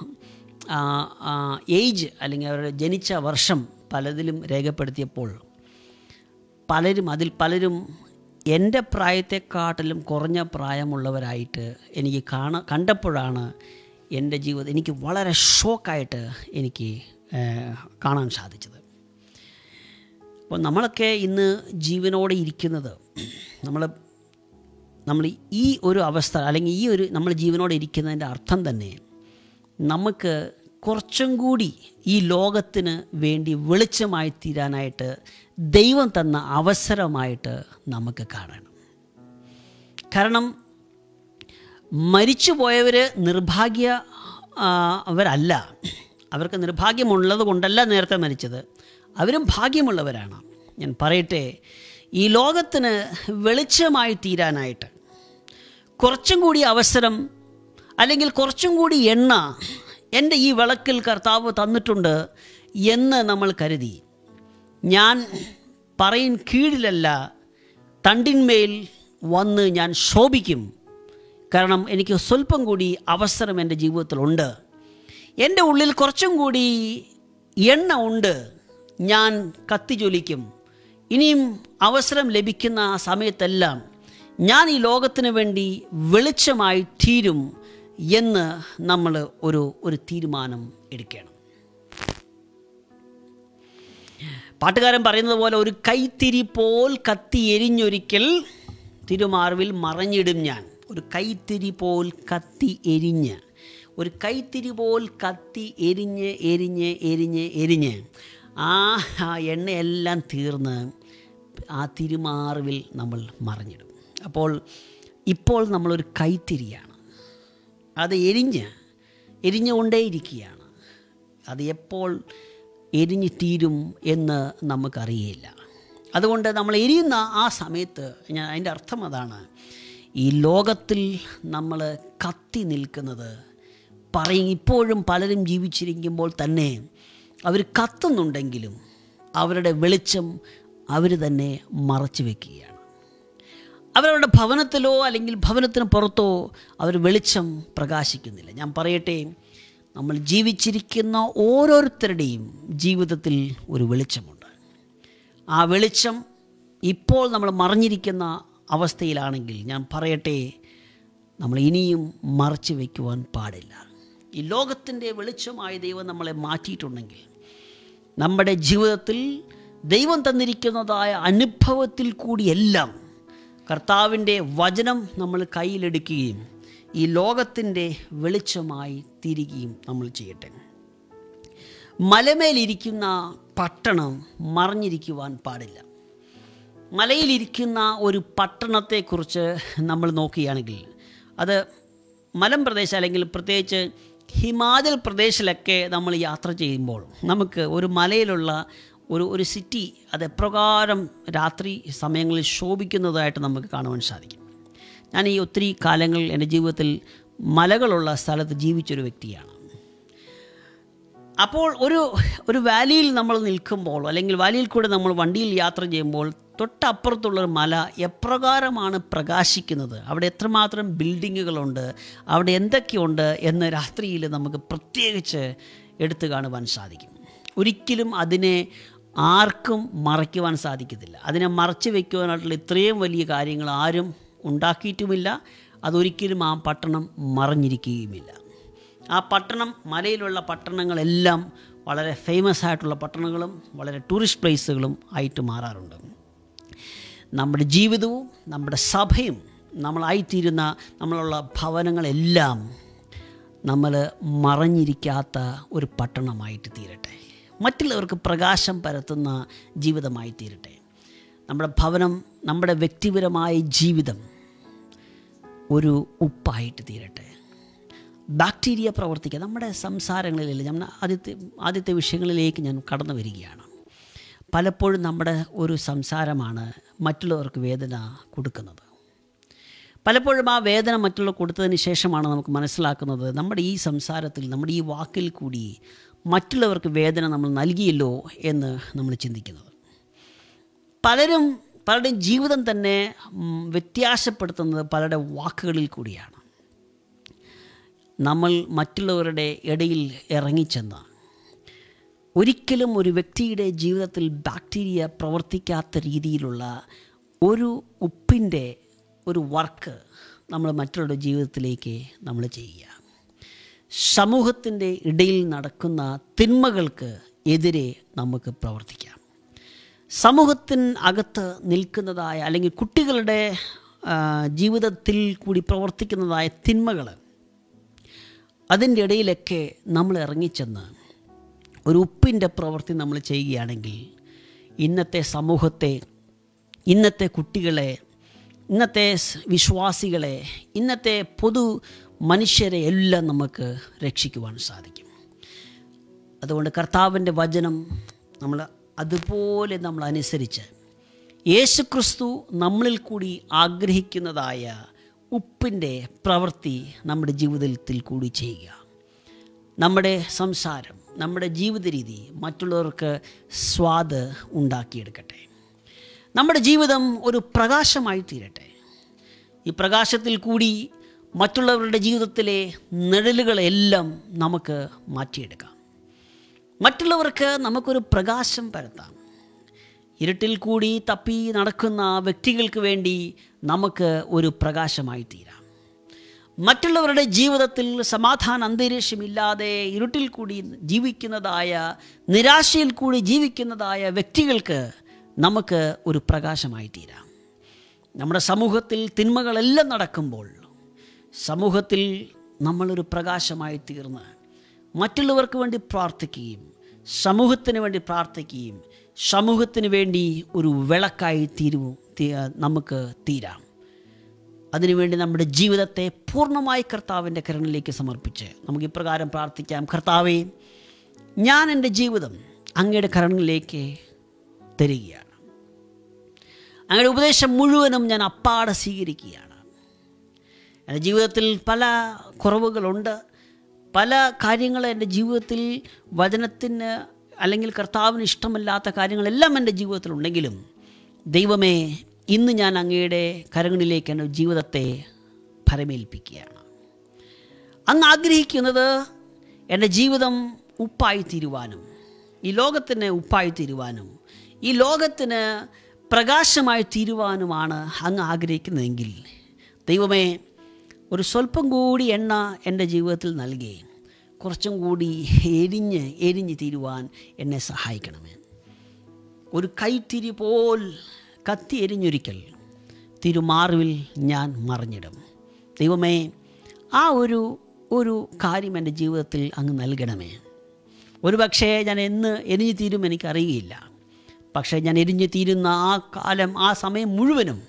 ഏജ് അല്ലെങ്കിൽ അവരുടെ ജനിച്ച വർഷം പലതിലും രേഖപ്പെടുത്തിയപ്പോൾ പലരും അതിൽ പലരും എൻ്റെ പ്രായത്തെക്കാട്ടിലും കുറഞ്ഞ പ്രായമുള്ളവരായിട്ട് എനിക്ക് കാണ കണ്ടപ്പോഴാണ് എൻ്റെ ജീവിതം എനിക്ക് വളരെ ഷോക്കായിട്ട് എനിക്ക് ഏഹ്, കാണാൻ സാധിച്ചത് അപ്പോൾ നമ്മളൊക്കെ ഇന്ന് ജീവനോടെ ഇരിക്കുന്നത് നമ്മൾ നമ്മൾ ഈ ഒരു അവസ്ഥ അല്ലെങ്കിൽ ഈ ഒരു നമ്മൾ ജീവനോടെ ഇരിക്കുന്നതിൻ്റെ അർത്ഥം തന്നെ നമുക്ക് കുറച്ചും കൂടി ഈ ലോകത്തിന് വേണ്ടി വെളിച്ചമായി തീരാനായിട്ട് ദൈവം തന്ന അവസരമായിട്ട് നമുക്ക് കാണണം കാരണം മരിച്ചുപോയവർ നിർഭാഗ്യ ആ, അവരല്ല അവർക്ക് നിർഭാഗ്യമുള്ളത് കൊണ്ടല്ല നേരത്തെ മരിച്ചത് അവരും ഭാഗ്യമുള്ളവരാണ് ഞാൻ പറയട്ടെ ഈ ലോകത്തിന് വെളിച്ചമായി തീരാനായിട്ട് കുറച്ചും കൂടി അവസരം അല്ലെങ്കിൽ കുറച്ചും കൂടി എണ്ണ എൻ്റെ ഈ വിളക്കിൽ കർത്താവ് തന്നിട്ടുണ്ട് എന്ന് നമ്മൾ കരുതി ഞാൻ പറയിൻ കീഴിലല്ല തണ്ടിന്മേൽ വന്ന് ഞാൻ ശോഭിക്കും കാരണം എനിക്ക് സ്വല്പം കൂടി അവസരം എൻ്റെ ജീവിതത്തിലുണ്ട് എൻ്റെ ഉള്ളിൽ കുറച്ചും കൂടി എണ്ണ ഉണ്ട് ഞാൻ കത്തിജ്വലിക്കും ഇനിയും അവസരം ലഭിക്കുന്ന ആ സമയത്തെല്ലാം ഞാൻ ഈ ലോകത്തിന് വേണ്ടി വെളിച്ചമായി തീരും എന്ന് നമ്മൾ ഒരു ഒരു തീരുമാനം എടുക്കണം പാട്ടുകാരൻ പറയുന്നത് പോലെ ഒരു കൈത്തിരി പോൽ കത്തി എരിഞ്ഞൊരിക്കൽ തിരുമാർവിൽ മറഞ്ഞിടും ഞാൻ ഒരു കൈത്തിരി പോൽ കത്തി എരിഞ്ഞ് ഒരു കൈത്തിരി പോൽ കത്തി എരിഞ്ഞ് എരിഞ്ഞ് എരിഞ്ഞ് എരിഞ്ഞ് ആ ആ എണ്ണയെല്ലാം തീർന്ന് ആ തിരുമാർവിൽ നമ്മൾ മറഞ്ഞിടും അപ്പോൾ ഇപ്പോൾ നമ്മളൊരു കൈത്തിരിയാണ് അത് എരിഞ്ഞ് എരിഞ്ഞുകൊണ്ടേയിരിക്കുകയാണ് അത് എപ്പോൾ എരിഞ്ഞു തീരും എന്ന് നമുക്കറിയില്ല അതുകൊണ്ട് നമ്മൾ എരിയുന്ന ആ സമയത്ത് ഞാൻ അതിൻ്റെ അർത്ഥം അതാണ് ഈ ലോകത്തിൽ നമ്മൾ കത്തി നിൽക്കുന്നത് പറയും ഇപ്പോഴും പലരും ജീവിച്ചിരിക്കുമ്പോൾ തന്നെ അവർ കത്തുന്നുണ്ടെങ്കിലും അവരുടെ വെളിച്ചം അവർ തന്നെ മറച്ചു വയ്ക്കുകയാണ് അവരവരുടെ ഭവനത്തിലോ അല്ലെങ്കിൽ ഭവനത്തിന് പുറത്തോ അവർ വെളിച്ചം പ്രകാശിക്കുന്നില്ല ഞാൻ പറയട്ടെ നമ്മൾ ജീവിച്ചിരിക്കുന്ന ഓരോരുത്തരുടെയും ജീവിതത്തിൽ ഒരു വെളിച്ചമുണ്ട് ആ വെളിച്ചം ഇപ്പോൾ നമ്മൾ മറിഞ്ഞിരിക്കുന്ന അവസ്ഥയിലാണെങ്കിൽ ഞാൻ പറയട്ടെ നമ്മൾ ഇനിയും മറച്ചു വയ്ക്കുവാൻ പാടില്ല ഈ ലോകത്തിൻ്റെ വെളിച്ചമായ ദൈവം നമ്മളെ മാറ്റിയിട്ടുണ്ടെങ്കിൽ നമ്മുടെ ജീവിതത്തിൽ ദൈവം തന്നിരിക്കുന്നതായ അനുഭവത്തിൽ കൂടിയെല്ലാം കർത്താവിൻ്റെ വചനം നമ്മൾ കയ്യിലെടുക്കുകയും ഈ ലോകത്തിൻ്റെ വെളിച്ചമായി തീരുകയും നമ്മൾ ചെയ്യട്ടെ മലമേലിരിക്കുന്ന പട്ടണം മറിഞ്ഞിരിക്കുവാൻ പാടില്ല മലയിലിരിക്കുന്ന ഒരു പട്ടണത്തെക്കുറിച്ച് നമ്മൾ നോക്കുകയാണെങ്കിൽ അത് മലം പ്രദേശം അല്ലെങ്കിൽ പ്രത്യേകിച്ച് ഹിമാചൽ പ്രദേശിലൊക്കെ നമ്മൾ യാത്ര ചെയ്യുമ്പോൾ നമുക്ക് ഒരു മലയിലുള്ള ഒരു ഒരു സിറ്റി അത് എപ്രകാരം രാത്രി സമയങ്ങളിൽ ശോഭിക്കുന്നതായിട്ട് നമുക്ക് കാണുവാൻ സാധിക്കും ഞാൻ ഈ ഒത്തിരി കാലങ്ങൾ എൻ്റെ ജീവിതത്തിൽ മലകളുള്ള സ്ഥലത്ത് ജീവിച്ചൊരു വ്യക്തിയാണ് അപ്പോൾ ഒരു ഒരു വാലിയിൽ നമ്മൾ നിൽക്കുമ്പോൾ അല്ലെങ്കിൽ വാലിയിൽ കൂടെ നമ്മൾ വണ്ടിയിൽ യാത്ര ചെയ്യുമ്പോൾ തൊട്ടപ്പുറത്തുള്ളൊരു മല എപ്രകാരമാണ് പ്രകാശിക്കുന്നത് അവിടെ എത്രമാത്രം ബിൽഡിങ്ങുകളുണ്ട് അവിടെ എന്തൊക്കെയുണ്ട് എന്ന് രാത്രിയിൽ നമുക്ക് പ്രത്യേകിച്ച് എടുത്തു കാണുവാൻ സാധിക്കും ഒരിക്കലും അതിനെ ആർക്കും മറയ്ക്കുവാൻ സാധിക്കത്തില്ല അതിനെ മറച്ചു വയ്ക്കുവാനായിട്ടുള്ള ഇത്രയും വലിയ കാര്യങ്ങൾ ആരും ഉണ്ടാക്കിയിട്ടുമില്ല അതൊരിക്കലും ആ പട്ടണം മറഞ്ഞിരിക്കുകയുമില്ല ആ പട്ടണം മലയിലുള്ള പട്ടണങ്ങളെല്ലാം വളരെ ഫേമസ് ആയിട്ടുള്ള പട്ടണങ്ങളും വളരെ ടൂറിസ്റ്റ് പ്ലേസുകളും ആയിട്ട് മാറാറുണ്ട് നമ്മുടെ ജീവിതവും നമ്മുടെ സഭയും നമ്മളായിത്തീരുന്ന നമ്മളുള്ള ഭവനങ്ങളെല്ലാം നമ്മൾ മറഞ്ഞിരിക്കാത്ത ഒരു പട്ടണമായിട്ട് തീരട്ടെ മറ്റുള്ളവർക്ക് പ്രകാശം പരത്തുന്ന ജീവിതമായി തീരട്ടെ നമ്മുടെ ഭവനം നമ്മുടെ വ്യക്തിപരമായ ജീവിതം ഒരു ഉപ്പായിട്ട് തീരട്ടെ ബാക്ടീരിയ പ്രവർത്തിക്കുക നമ്മുടെ സംസാരങ്ങളിലല്ല ഞാൻ ആദ്യത്തെ ആദ്യത്തെ വിഷയങ്ങളിലേക്ക് ഞാൻ കടന്നു വരികയാണ് പലപ്പോഴും നമ്മുടെ ഒരു സംസാരമാണ് മറ്റുള്ളവർക്ക് വേദന കൊടുക്കുന്നത് പലപ്പോഴും ആ വേദന മറ്റുള്ള കൊടുത്തതിന് ശേഷമാണ് നമുക്ക് മനസ്സിലാക്കുന്നത് നമ്മുടെ ഈ സംസാരത്തിൽ നമ്മുടെ ഈ വാക്കിൽ കൂടി മറ്റുള്ളവർക്ക് വേദന നമ്മൾ നൽകിയല്ലോ എന്ന് നമ്മൾ ചിന്തിക്കുന്നത് പലരും പലരുടെയും ജീവിതം തന്നെ ഉം, വ്യത്യാസപ്പെടുത്തുന്നത് പലരുടെ വാക്കുകളിൽ കൂടിയാണ് നമ്മൾ മറ്റുള്ളവരുടെ ഇടയിൽ ഇറങ്ങിച്ചെന്ന് ഒരിക്കലും ഒരു വ്യക്തിയുടെ ജീവിതത്തിൽ ബാക്ടീരിയ പ്രവർത്തിക്കാത്ത രീതിയിലുള്ള ഒരു ഉപ്പിൻ്റെ ഒരു വർക്ക് നമ്മൾ മറ്റുള്ളവരുടെ ജീവിതത്തിലേക്ക് നമ്മൾ ചെയ്യുക സമൂഹത്തിൻ്റെ ഇടയിൽ നടക്കുന്ന തിന്മകൾക്ക് എതിരെ നമുക്ക് പ്രവർത്തിക്കാം സമൂഹത്തിന് അകത്ത് നിൽക്കുന്നതായ അല്ലെങ്കിൽ കുട്ടികളുടെ ആ, ജീവിതത്തിൽ കൂടി പ്രവർത്തിക്കുന്നതായ തിന്മകൾ അതിൻ്റെ ഇടയിലൊക്കെ നമ്മൾ ഇറങ്ങിച്ചെന്ന് ഒരു ഉപ്പിൻ്റെ പ്രവൃത്തി നമ്മൾ ചെയ്യുകയാണെങ്കിൽ ഇന്നത്തെ സമൂഹത്തെ ഇന്നത്തെ കുട്ടികളെ ഇന്നത്തെ സ് വിശ്വാസികളെ ഇന്നത്തെ പൊതു മനുഷ്യരെ എല്ലാം നമുക്ക് രക്ഷിക്കുവാൻ സാധിക്കും അതുകൊണ്ട് കർത്താവിൻ്റെ വചനം നമ്മൾ അതുപോലെ നമ്മൾ അനുസരിച്ച് യേശുക്രിസ്തു നമ്മളിൽ കൂടി ആഗ്രഹിക്കുന്നതായ ഉപ്പിൻ്റെ പ്രവൃത്തി നമ്മുടെ ജീവിതത്തിൽ കൂടി ചെയ്യുക നമ്മുടെ സംസാരം നമ്മുടെ ജീവിത രീതി മറ്റുള്ളവർക്ക് സ്വാദ് ഉണ്ടാക്കിയെടുക്കട്ടെ നമ്മുടെ ജീവിതം ഒരു പ്രകാശമായി തീരട്ടെ ഈ പ്രകാശത്തിൽ കൂടി മറ്റുള്ളവരുടെ ജീവിതത്തിലെ നിഴലുകളെല്ലാം നമുക്ക് മാറ്റിയെടുക്കാം മറ്റുള്ളവർക്ക് നമുക്കൊരു പ്രകാശം പരത്താം ഇരുട്ടിൽ കൂടി തപ്പി നടക്കുന്ന വ്യക്തികൾക്ക് വേണ്ടി നമുക്ക് ഒരു പ്രകാശമായി തീരാം മറ്റുള്ളവരുടെ ജീവിതത്തിൽ സമാധാന അന്തരീക്ഷമില്ലാതെ ഇരുട്ടിൽ കൂടി ജീവിക്കുന്നതായ നിരാശയിൽ കൂടി ജീവിക്കുന്നതായ വ്യക്തികൾക്ക് നമുക്ക് ഒരു പ്രകാശമായി തീരാം നമ്മുടെ സമൂഹത്തിൽ തിന്മകളെല്ലാം നടക്കുമ്പോൾ സമൂഹത്തിൽ നമ്മളൊരു പ്രകാശമായി തീർന്ന് മറ്റുള്ളവർക്ക് വേണ്ടി പ്രാർത്ഥിക്കുകയും സമൂഹത്തിന് വേണ്ടി പ്രാർത്ഥിക്കുകയും സമൂഹത്തിന് വേണ്ടി ഒരു വിളക്കായി തീരുവും തീ- നമുക്ക് തീരാം അതിനുവേണ്ടി നമ്മുടെ ജീവിതത്തെ പൂർണ്ണമായി കർത്താവിൻ്റെ കരണിലേക്ക് സമർപ്പിച്ച് നമുക്ക് ഇപ്രകാരം പ്രാർത്ഥിക്കാം കർത്താവേ ഞാൻ എൻ്റെ ജീവിതം അങ്ങയുടെ കരണിലേക്ക് തരികയാണ് അങ്ങയുടെ ഉപദേശം മുഴുവനും ഞാൻ അപ്പാടെ സ്വീകരിക്കുകയാണ് എൻ്റെ ജീവിതത്തിൽ പല കുറവുകളുണ്ട് പല കാര്യങ്ങൾ എൻ്റെ ജീവിതത്തിൽ വചനത്തിന് അല്ലെങ്കിൽ കർത്താവിന് ഇഷ്ടമല്ലാത്ത കാര്യങ്ങളെല്ലാം എൻ്റെ ജീവിതത്തിലുണ്ടെങ്കിലും ദൈവമേ ഇന്ന് ഞാൻ അങ്ങയുടെ കരങ്ങളിലേക്ക് എൻ്റെ ജീവിതത്തെ ഫലമേൽപ്പിക്കുകയാണ് അങ്ങ് ആഗ്രഹിക്കുന്നത് എൻ്റെ ജീവിതം ഉപ്പായി തീരുവാനും ഈ ലോകത്തിന് ഉപ്പായി തീരുവാനും ഈ ലോകത്തിന് പ്രകാശമായി തീരുവാനുമാണ് അങ്ങ് ആഗ്രഹിക്കുന്നതെങ്കിൽ ദൈവമേ ഒരു സ്വല്പം കൂടി എണ്ണ എൻ്റെ ജീവിതത്തിൽ നൽകി കുറച്ചും കൂടി എരിഞ്ഞ് എരിഞ്ഞ് തീരുവാൻ എന്നെ സഹായിക്കണമേ ഒരു കൈത്തിരി പോൽ കത്തി എരിഞ്ഞൊരിക്കൽ തിരുമാറിവിൽ ഞാൻ മറിഞ്ഞിടും ദൈവമേ ആ ഒരു ഒരു കാര്യം എൻ്റെ ജീവിതത്തിൽ അങ്ങ് നൽകണമേ ഒരു പക്ഷേ ഞാൻ എന്ന് എരിഞ്ഞു തീരും എനിക്കറിയില്ല പക്ഷേ ഞാൻ എരിഞ്ഞു തീരുന്ന ആ കാലം ആ സമയം മുഴുവനും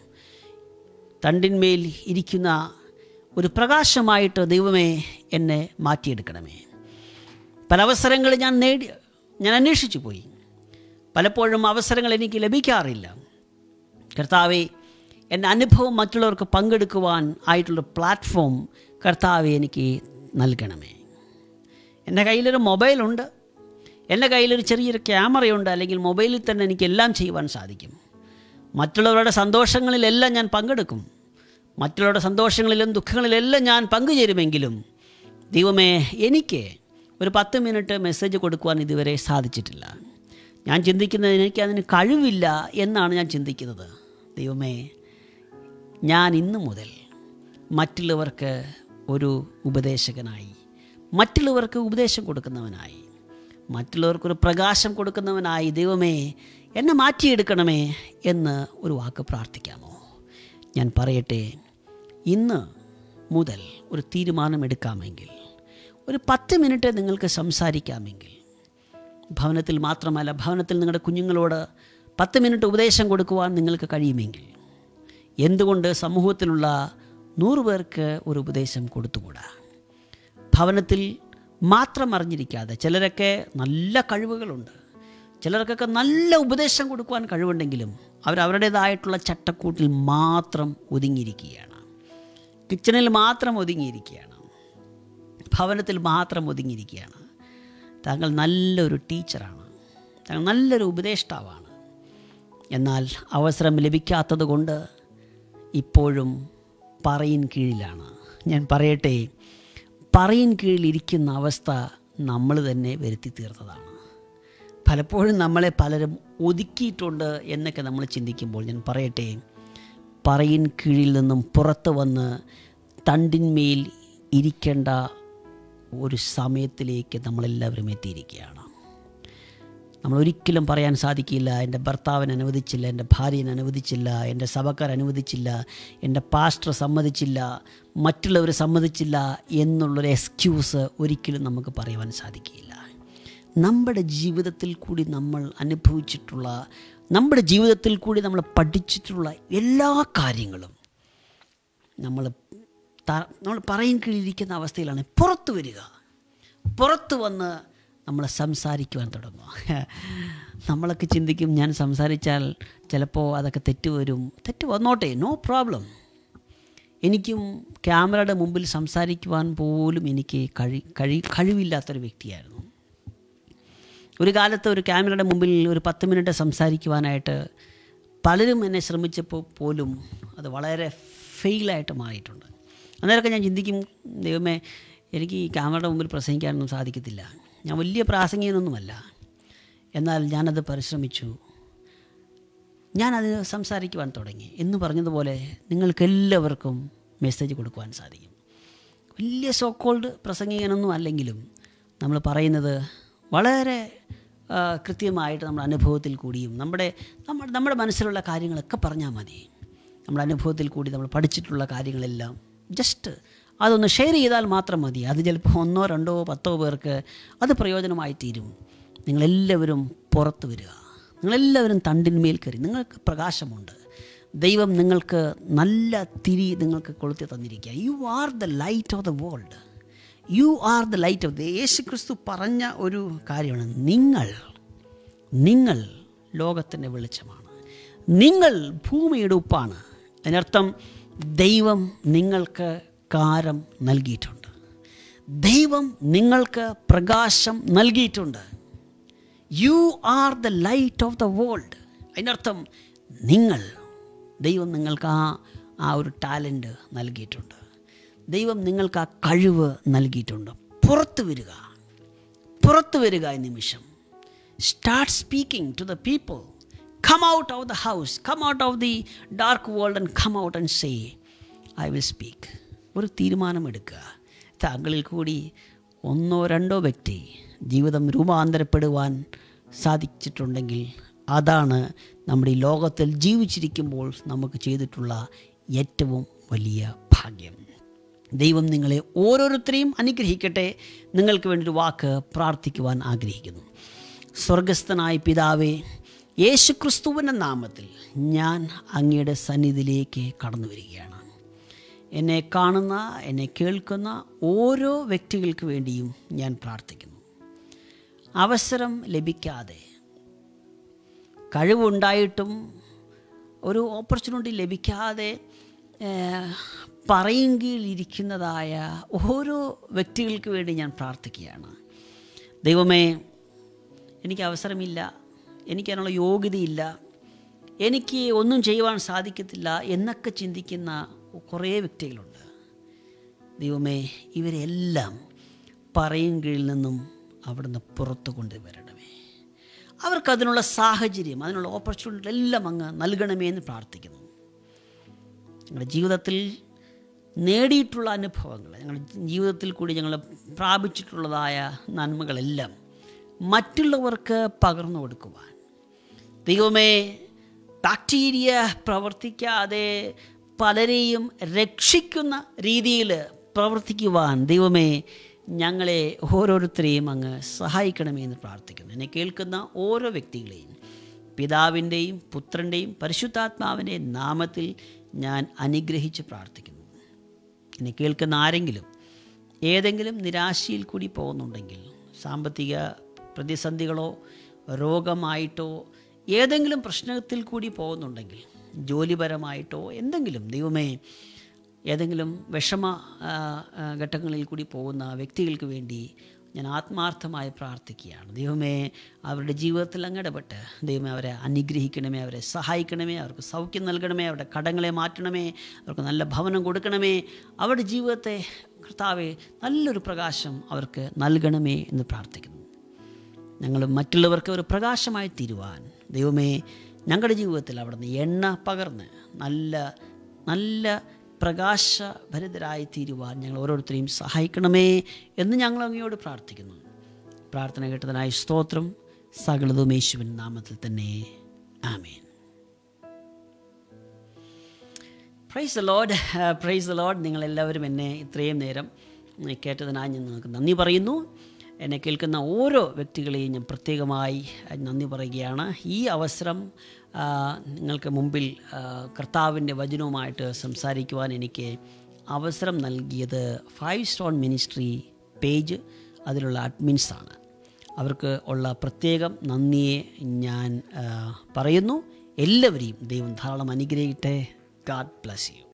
തണ്ടിന്മേൽ ഇരിക്കുന്ന ഒരു പ്രകാശമായിട്ട് ദൈവമേ എന്നെ മാറ്റിയെടുക്കണമേ പല അവസരങ്ങൾ ഞാൻ നേടി ഞാൻ അന്വേഷിച്ചു പോയി പലപ്പോഴും അവസരങ്ങൾ എനിക്ക് ലഭിക്കാറില്ല കർത്താവെ എൻ്റെ അനുഭവം മറ്റുള്ളവർക്ക് പങ്കെടുക്കുവാൻ ആയിട്ടുള്ള പ്ലാറ്റ്ഫോം കർത്താവെ എനിക്ക് നൽകണമേ എൻ്റെ കയ്യിലൊരു മൊബൈലുണ്ട് എൻ്റെ കയ്യിലൊരു ചെറിയൊരു ക്യാമറയുണ്ട് അല്ലെങ്കിൽ മൊബൈലിൽ തന്നെ എനിക്ക് എല്ലാം ചെയ്യുവാൻ സാധിക്കും മറ്റുള്ളവരുടെ സന്തോഷങ്ങളിലെല്ലാം ഞാൻ പങ്കെടുക്കും മറ്റുള്ളവരുടെ സന്തോഷങ്ങളിലും ദുഃഖങ്ങളിലെല്ലാം ഞാൻ പങ്കുചേരുമെങ്കിലും ദൈവമേ എനിക്ക് ഒരു പത്ത് മിനിറ്റ് മെസ്സേജ് കൊടുക്കുവാൻ ഇതുവരെ സാധിച്ചിട്ടില്ല ഞാൻ ചിന്തിക്കുന്നത് എനിക്ക് അതിന് കഴിവില്ല എന്നാണ് ഞാൻ ചിന്തിക്കുന്നത് ദൈവമേ ഞാൻ ഇന്നു മുതൽ മറ്റുള്ളവർക്ക് ഒരു ഉപദേശകനായി മറ്റുള്ളവർക്ക് ഉപദേശം കൊടുക്കുന്നവനായി മറ്റുള്ളവർക്കൊരു പ്രകാശം കൊടുക്കുന്നവനായി ദൈവമേ എന്നെ മാറ്റിയെടുക്കണമേ എന്ന് ഒരു വാക്ക് പ്രാർത്ഥിക്കാമോ ഞാൻ പറയട്ടെ ഇന്ന് മുതൽ ഒരു തീരുമാനമെടുക്കാമെങ്കിൽ ഒരു പത്ത് മിനിറ്റ് നിങ്ങൾക്ക് സംസാരിക്കാമെങ്കിൽ ഭവനത്തിൽ മാത്രമല്ല ഭവനത്തിൽ നിങ്ങളുടെ കുഞ്ഞുങ്ങളോട് പത്ത് മിനിറ്റ് ഉപദേശം കൊടുക്കുവാൻ നിങ്ങൾക്ക് കഴിയുമെങ്കിൽ എന്തുകൊണ്ട് സമൂഹത്തിലുള്ള നൂറ് പേർക്ക് ഒരു ഉപദേശം കൊടുത്തുകൂടാ ഭവനത്തിൽ മാത്രം അറിഞ്ഞിരിക്കാതെ ചിലരൊക്കെ നല്ല കഴിവുകളുണ്ട് ചിലർക്കൊക്കെ നല്ല ഉപദേശം കൊടുക്കുവാൻ കഴിവുണ്ടെങ്കിലും അവരവരുടേതായിട്ടുള്ള ചട്ടക്കൂട്ടിൽ മാത്രം ഒതുങ്ങിയിരിക്കുകയാണ് കിച്ചണിൽ മാത്രം ഒതുങ്ങിയിരിക്കുകയാണ് ഭവനത്തിൽ മാത്രം ഒതുങ്ങിയിരിക്കുകയാണ് താങ്കൾ നല്ലൊരു ടീച്ചറാണ് താങ്കൾ നല്ലൊരു ഉപദേഷ്ടാവാണ് എന്നാൽ അവസരം ലഭിക്കാത്തത് കൊണ്ട് ഇപ്പോഴും പറയിൻ കീഴിലാണ് ഞാൻ പറയട്ടെ പറയിൻ കീഴിലിരിക്കുന്ന അവസ്ഥ നമ്മൾ തന്നെ വരുത്തി തീർത്തതാണ് പലപ്പോഴും നമ്മളെ പലരും ഒതുക്കിയിട്ടുണ്ട് എന്നൊക്കെ നമ്മൾ ചിന്തിക്കുമ്പോൾ ഞാൻ പറയട്ടെ പറയിൻ കീഴിൽ നിന്നും പുറത്ത് വന്ന് തണ്ടിന്മേൽ ഇരിക്കേണ്ട ഒരു സമയത്തിലേക്ക് നമ്മളെല്ലാവരും എത്തിയിരിക്കുകയാണ് നമ്മൾ ഒരിക്കലും പറയാൻ സാധിക്കില്ല എൻ്റെ ഭർത്താവിന് അനുവദിച്ചില്ല എൻ്റെ ഭാര്യനെ അനുവദിച്ചില്ല എൻ്റെ സഭക്കാർ അനുവദിച്ചില്ല എൻ്റെ പാസ്റ്റർ സമ്മതിച്ചില്ല മറ്റുള്ളവർ സമ്മതിച്ചില്ല എന്നുള്ളൊരു എക്സ്ക്യൂസ് ഒരിക്കലും നമുക്ക് പറയുവാൻ സാധിക്കില്ല നമ്മുടെ ജീവിതത്തിൽ കൂടി നമ്മൾ അനുഭവിച്ചിട്ടുള്ള നമ്മുടെ ജീവിതത്തിൽ കൂടി നമ്മൾ പഠിച്ചിട്ടുള്ള എല്ലാ കാര്യങ്ങളും നമ്മൾ ത- നമ്മൾ പറയും കീഴിരിക്കുന്ന അവസ്ഥയിലാണ് പുറത്തു വരിക പുറത്തു വന്ന് നമ്മൾ സംസാരിക്കുവാൻ തുടങ്ങുക നമ്മളൊക്കെ ചിന്തിക്കും ഞാൻ സംസാരിച്ചാൽ ചിലപ്പോൾ അതൊക്കെ തെറ്റ് വരും തെറ്റ് വന്നോട്ടെ നോ പ്രോബ്ലം എനിക്കും ക്യാമറയുടെ മുമ്പിൽ സംസാരിക്കുവാൻ പോലും എനിക്ക് കഴി കഴി കഴിവില്ലാത്തൊരു വ്യക്തിയായിരുന്നു ഒരു കാലത്ത് ഒരു ക്യാമറയുടെ മുമ്പിൽ ഒരു പത്ത് മിനിറ്റ് സംസാരിക്കുവാനായിട്ട് പലരും എന്നെ ശ്രമിച്ചപ്പോൾ പോലും അത് വളരെ ഫെയിലായിട്ട് മാറിയിട്ടുണ്ട് അന്നേരമൊക്കെ ഞാൻ ചിന്തിക്കും ദൈവമേ എനിക്ക് ഈ ക്യാമറയുടെ മുമ്പിൽ പ്രസംഗിക്കാനൊന്നും സാധിക്കത്തില്ല ഞാൻ വലിയ പ്രാസംഗികനൊന്നുമല്ല എന്നാൽ ഞാനത് പരിശ്രമിച്ചു ഞാനത് സംസാരിക്കുവാൻ തുടങ്ങി എന്ന് പറഞ്ഞതുപോലെ നിങ്ങൾക്കെല്ലാവർക്കും മെസ്സേജ് കൊടുക്കുവാൻ സാധിക്കും വലിയ സോക്കോൾഡ് പ്രസംഗികനൊന്നും അല്ലെങ്കിലും നമ്മൾ പറയുന്നത് വളരെ ആ, കൃത്യമായിട്ട് നമ്മുടെ അനുഭവത്തിൽ കൂടിയും നമ്മുടെ നമ്മുടെ നമ്മുടെ മനസ്സിലുള്ള കാര്യങ്ങളൊക്കെ പറഞ്ഞാൽ മതി നമ്മുടെ അനുഭവത്തിൽ കൂടി നമ്മൾ പഠിച്ചിട്ടുള്ള കാര്യങ്ങളെല്ലാം ജസ്റ്റ് അതൊന്ന് ഷെയർ ചെയ്താൽ മാത്രം മതി അത് ചിലപ്പോൾ ഒന്നോ രണ്ടോ പത്തോ പേർക്ക് അത് പ്രയോജനമായി തീരും നിങ്ങളെല്ലാവരും പുറത്ത് വരിക നിങ്ങളെല്ലാവരും തണ്ടിന്മേൽ കയറി നിങ്ങൾക്ക് പ്രകാശമുണ്ട് ദൈവം നിങ്ങൾക്ക് നല്ല തിരി നിങ്ങൾക്ക് കൊളുത്തി തന്നിരിക്കുക you are the light of the world you are the light of the Yesu Kristu പറഞ്ഞ ഒരു കാര്യമാണ് നിങ്ങൾ നിങ്ങൾ ലോകത്തിൻ്റെ വെളിച്ചമാണ് നിങ്ങൾ ഭൂമിയുടെ ഉപ്പാണ് അതിനർത്ഥം ദൈവം നിങ്ങൾക്ക് കാരം നൽകിയിട്ടുണ്ട് ദൈവം നിങ്ങൾക്ക് പ്രകാശം നൽകിയിട്ടുണ്ട് you are the light of the world അതിനർത്ഥം നിങ്ങൾ ദൈവം നിങ്ങൾക്ക് ആ ആ ഒരു ടാലൻറ്റ് നൽകിയിട്ടുണ്ട് ദൈവം നിങ്ങൾക്ക് ആ കഴിവ് നൽകിയിട്ടുണ്ട് പുറത്തു വരിക പുറത്തു വരിക ഈ നിമിഷം start speaking to the people come out of the house come out of the dark world and come out and say I will speak ഒരു തീരുമാനമെടുക്കുക താങ്കളിൽ കൂടി ഒന്നോ രണ്ടോ വ്യക്തി ജീവിതം രൂപാന്തരപ്പെടുവാൻ സാധിച്ചിട്ടുണ്ടെങ്കിൽ അതാണ് നമ്മുടെ ഈ ലോകത്തിൽ ജീവിച്ചിരിക്കുമ്പോൾ നമുക്ക് ചെയ്തിട്ടുള്ള ഏറ്റവും വലിയ ഭാഗ്യം ദൈവം നിങ്ങളെ ഓരോരുത്തരെയും അനുഗ്രഹിക്കട്ടെ നിങ്ങൾക്ക് വേണ്ടി ഒരു വാക്ക് പ്രാർത്ഥിക്കുവാൻ ആഗ്രഹിക്കുന്നു സ്വർഗസ്ഥനായ പിതാവേ യേശു ക്രിസ്തുവിൻ്റെ നാമത്തിൽ ഞാൻ അങ്ങയുടെ സന്നിധിയിലേക്ക് കടന്നു വരികയാണ് എന്നെ കാണുന്ന എന്നെ കേൾക്കുന്ന ഓരോ വ്യക്തികൾക്ക് വേണ്ടിയും ഞാൻ പ്രാർത്ഥിക്കുന്നു അവസരം ലഭിക്കാതെ കഴിവുണ്ടായിട്ടും ഒരു ഓപ്പർച്യൂണിറ്റി ലഭിക്കാതെ ഏഹ്, പറയെങ്കിലിരിക്കുന്നതായ ഓരോ വ്യക്തികൾക്ക് വേണ്ടി ഞാൻ പ്രാർത്ഥിക്കുകയാണ് ദൈവമേ എനിക്ക് അവസരമില്ല എനിക്ക് അതിനുള്ള യോഗ്യതയില്ല എനിക്ക് ഒന്നും ചെയ്യുവാൻ സാധിക്കത്തില്ല എന്നൊക്കെ ചിന്തിക്കുന്ന കുറേ വ്യക്തികളുണ്ട് ദൈവമേ ഇവരെല്ലാം പറയും കീഴിൽ നിന്നും അവിടുന്ന് പുറത്തു കൊണ്ടുവരണമേ അവർക്കതിനുള്ള സാഹചര്യം അതിനുള്ള ഓപ്പർച്യൂണിറ്റി എല്ലാം അങ്ങ് നൽകണമേ എന്ന് പ്രാർത്ഥിക്കുന്നു ഞങ്ങളുടെ ജീവിതത്തിൽ നേടിയിട്ടുള്ള അനുഭവങ്ങൾ ഞങ്ങളുടെ ജീവിതത്തിൽ കൂടി ഞങ്ങൾ പ്രാപിച്ചിട്ടുള്ളതായ നന്മകളെല്ലാം മറ്റുള്ളവർക്ക് പകർന്നു കൊടുക്കുവാൻ ദൈവമേ ബാക്ടീരിയ പ്രവർത്തിക്കാതെ പലരെയും രക്ഷിക്കുന്ന രീതിയിൽ പ്രവർത്തിക്കുവാൻ ദൈവമേ ഞങ്ങളെ ഓരോരുത്തരെയും അങ്ങ് സഹായിക്കണമേ എന്ന് പ്രാർത്ഥിക്കുന്നു എന്നെ കേൾക്കുന്ന ഓരോ വ്യക്തികളെയും പിതാവിൻ്റെയും പുത്രൻ്റെയും പരിശുദ്ധാത്മാവിൻ്റെയും നാമത്തിൽ ഞാൻ അനുഗ്രഹിച്ച് പ്രാർത്ഥിക്കുന്നു എന്നെ കേൾക്കുന്ന ആരെങ്കിലും ഏതെങ്കിലും നിരാശയിൽ കൂടി പോകുന്നുണ്ടെങ്കിൽ സാമ്പത്തിക പ്രതിസന്ധികളോ രോഗമായിട്ടോ ഏതെങ്കിലും പ്രശ്നത്തിൽ കൂടി പോകുന്നുണ്ടെങ്കിൽ ജോലിപരമായിട്ടോ എന്തെങ്കിലും ദൈവമേ ഏതെങ്കിലും വിഷമ ആ, ആ, ഘട്ടങ്ങളിൽ കൂടി പോകുന്ന വ്യക്തികൾക്ക് വേണ്ടി ഞാൻ ആത്മാർത്ഥമായി പ്രാർത്ഥിക്കുകയാണ് ദൈവമേ അവരുടെ ജീവിതത്തിൽ അങ്ങ് ഇടപെട്ട് ദൈവമേ അവരെ അനുഗ്രഹിക്കണമേ അവരെ സഹായിക്കണമേ അവർക്ക് സൗഖ്യം നൽകണമേ അവരുടെ കടങ്ങളെ മാറ്റണമേ അവർക്ക് നല്ല ഭവനം കൊടുക്കണമേ അവരുടെ ജീവിതത്തെ കർത്താവെ നല്ലൊരു പ്രകാശം അവർക്ക് നൽകണമേ എന്ന് പ്രാർത്ഥിക്കുന്നു ഞങ്ങൾ മറ്റുള്ളവർക്ക് ഒരു പ്രകാശമായി തീരുവാൻ ദൈവമേ ഞങ്ങളുടെ ജീവിതത്തിൽ അവിടുന്ന് എണ്ണ പകർന്ന് നല്ല നല്ല പ്രകാശഭരിതരായി തീരുവാൻ ഞങ്ങൾ ഓരോരുത്തരെയും സഹായിക്കണമേ എന്ന് ഞങ്ങൾ അങ്ങയോട് പ്രാർത്ഥിക്കുന്നു പ്രാർത്ഥന കേട്ടതിനായി സ്തോത്രം സകലതും യേശുവിൻ നാമത്തിൽ തന്നെ ആമേൻ praise the Lord praise the Lord നിങ്ങളെല്ലാവരും എന്നെ ഇത്രയും നേരം ഉം, കേട്ടതിനായി ഞാൻ നിങ്ങൾക്ക് നന്ദി പറയുന്നു എന്നെ കേൾക്കുന്ന ഓരോ വ്യക്തികളെയും ഞാൻ പ്രത്യേകമായി അഹ്, നന്ദി പറയുകയാണ് ഈ അവസരം ആ, നിങ്ങൾക്ക് മുമ്പിൽ ആ, കർത്താവിൻ്റെ വചനവുമായിട്ട് സംസാരിക്കുവാൻ എനിക്ക് അവസരം നൽകിയത് ഫൈവ് സ്റ്റോൺ മിനിസ്ട്രി പേജ് അതിലുള്ള അഡ്മിൻസാണ് അവർക്ക് ഉള്ള പ്രത്യേകം നന്ദിയെ ഞാൻ ആ, പറയുന്നു എല്ലാവരെയും ദൈവം ധാരാളം അനുഗ്രഹിക്കട്ടെ ഗാഡ് ബ്ലസ് യു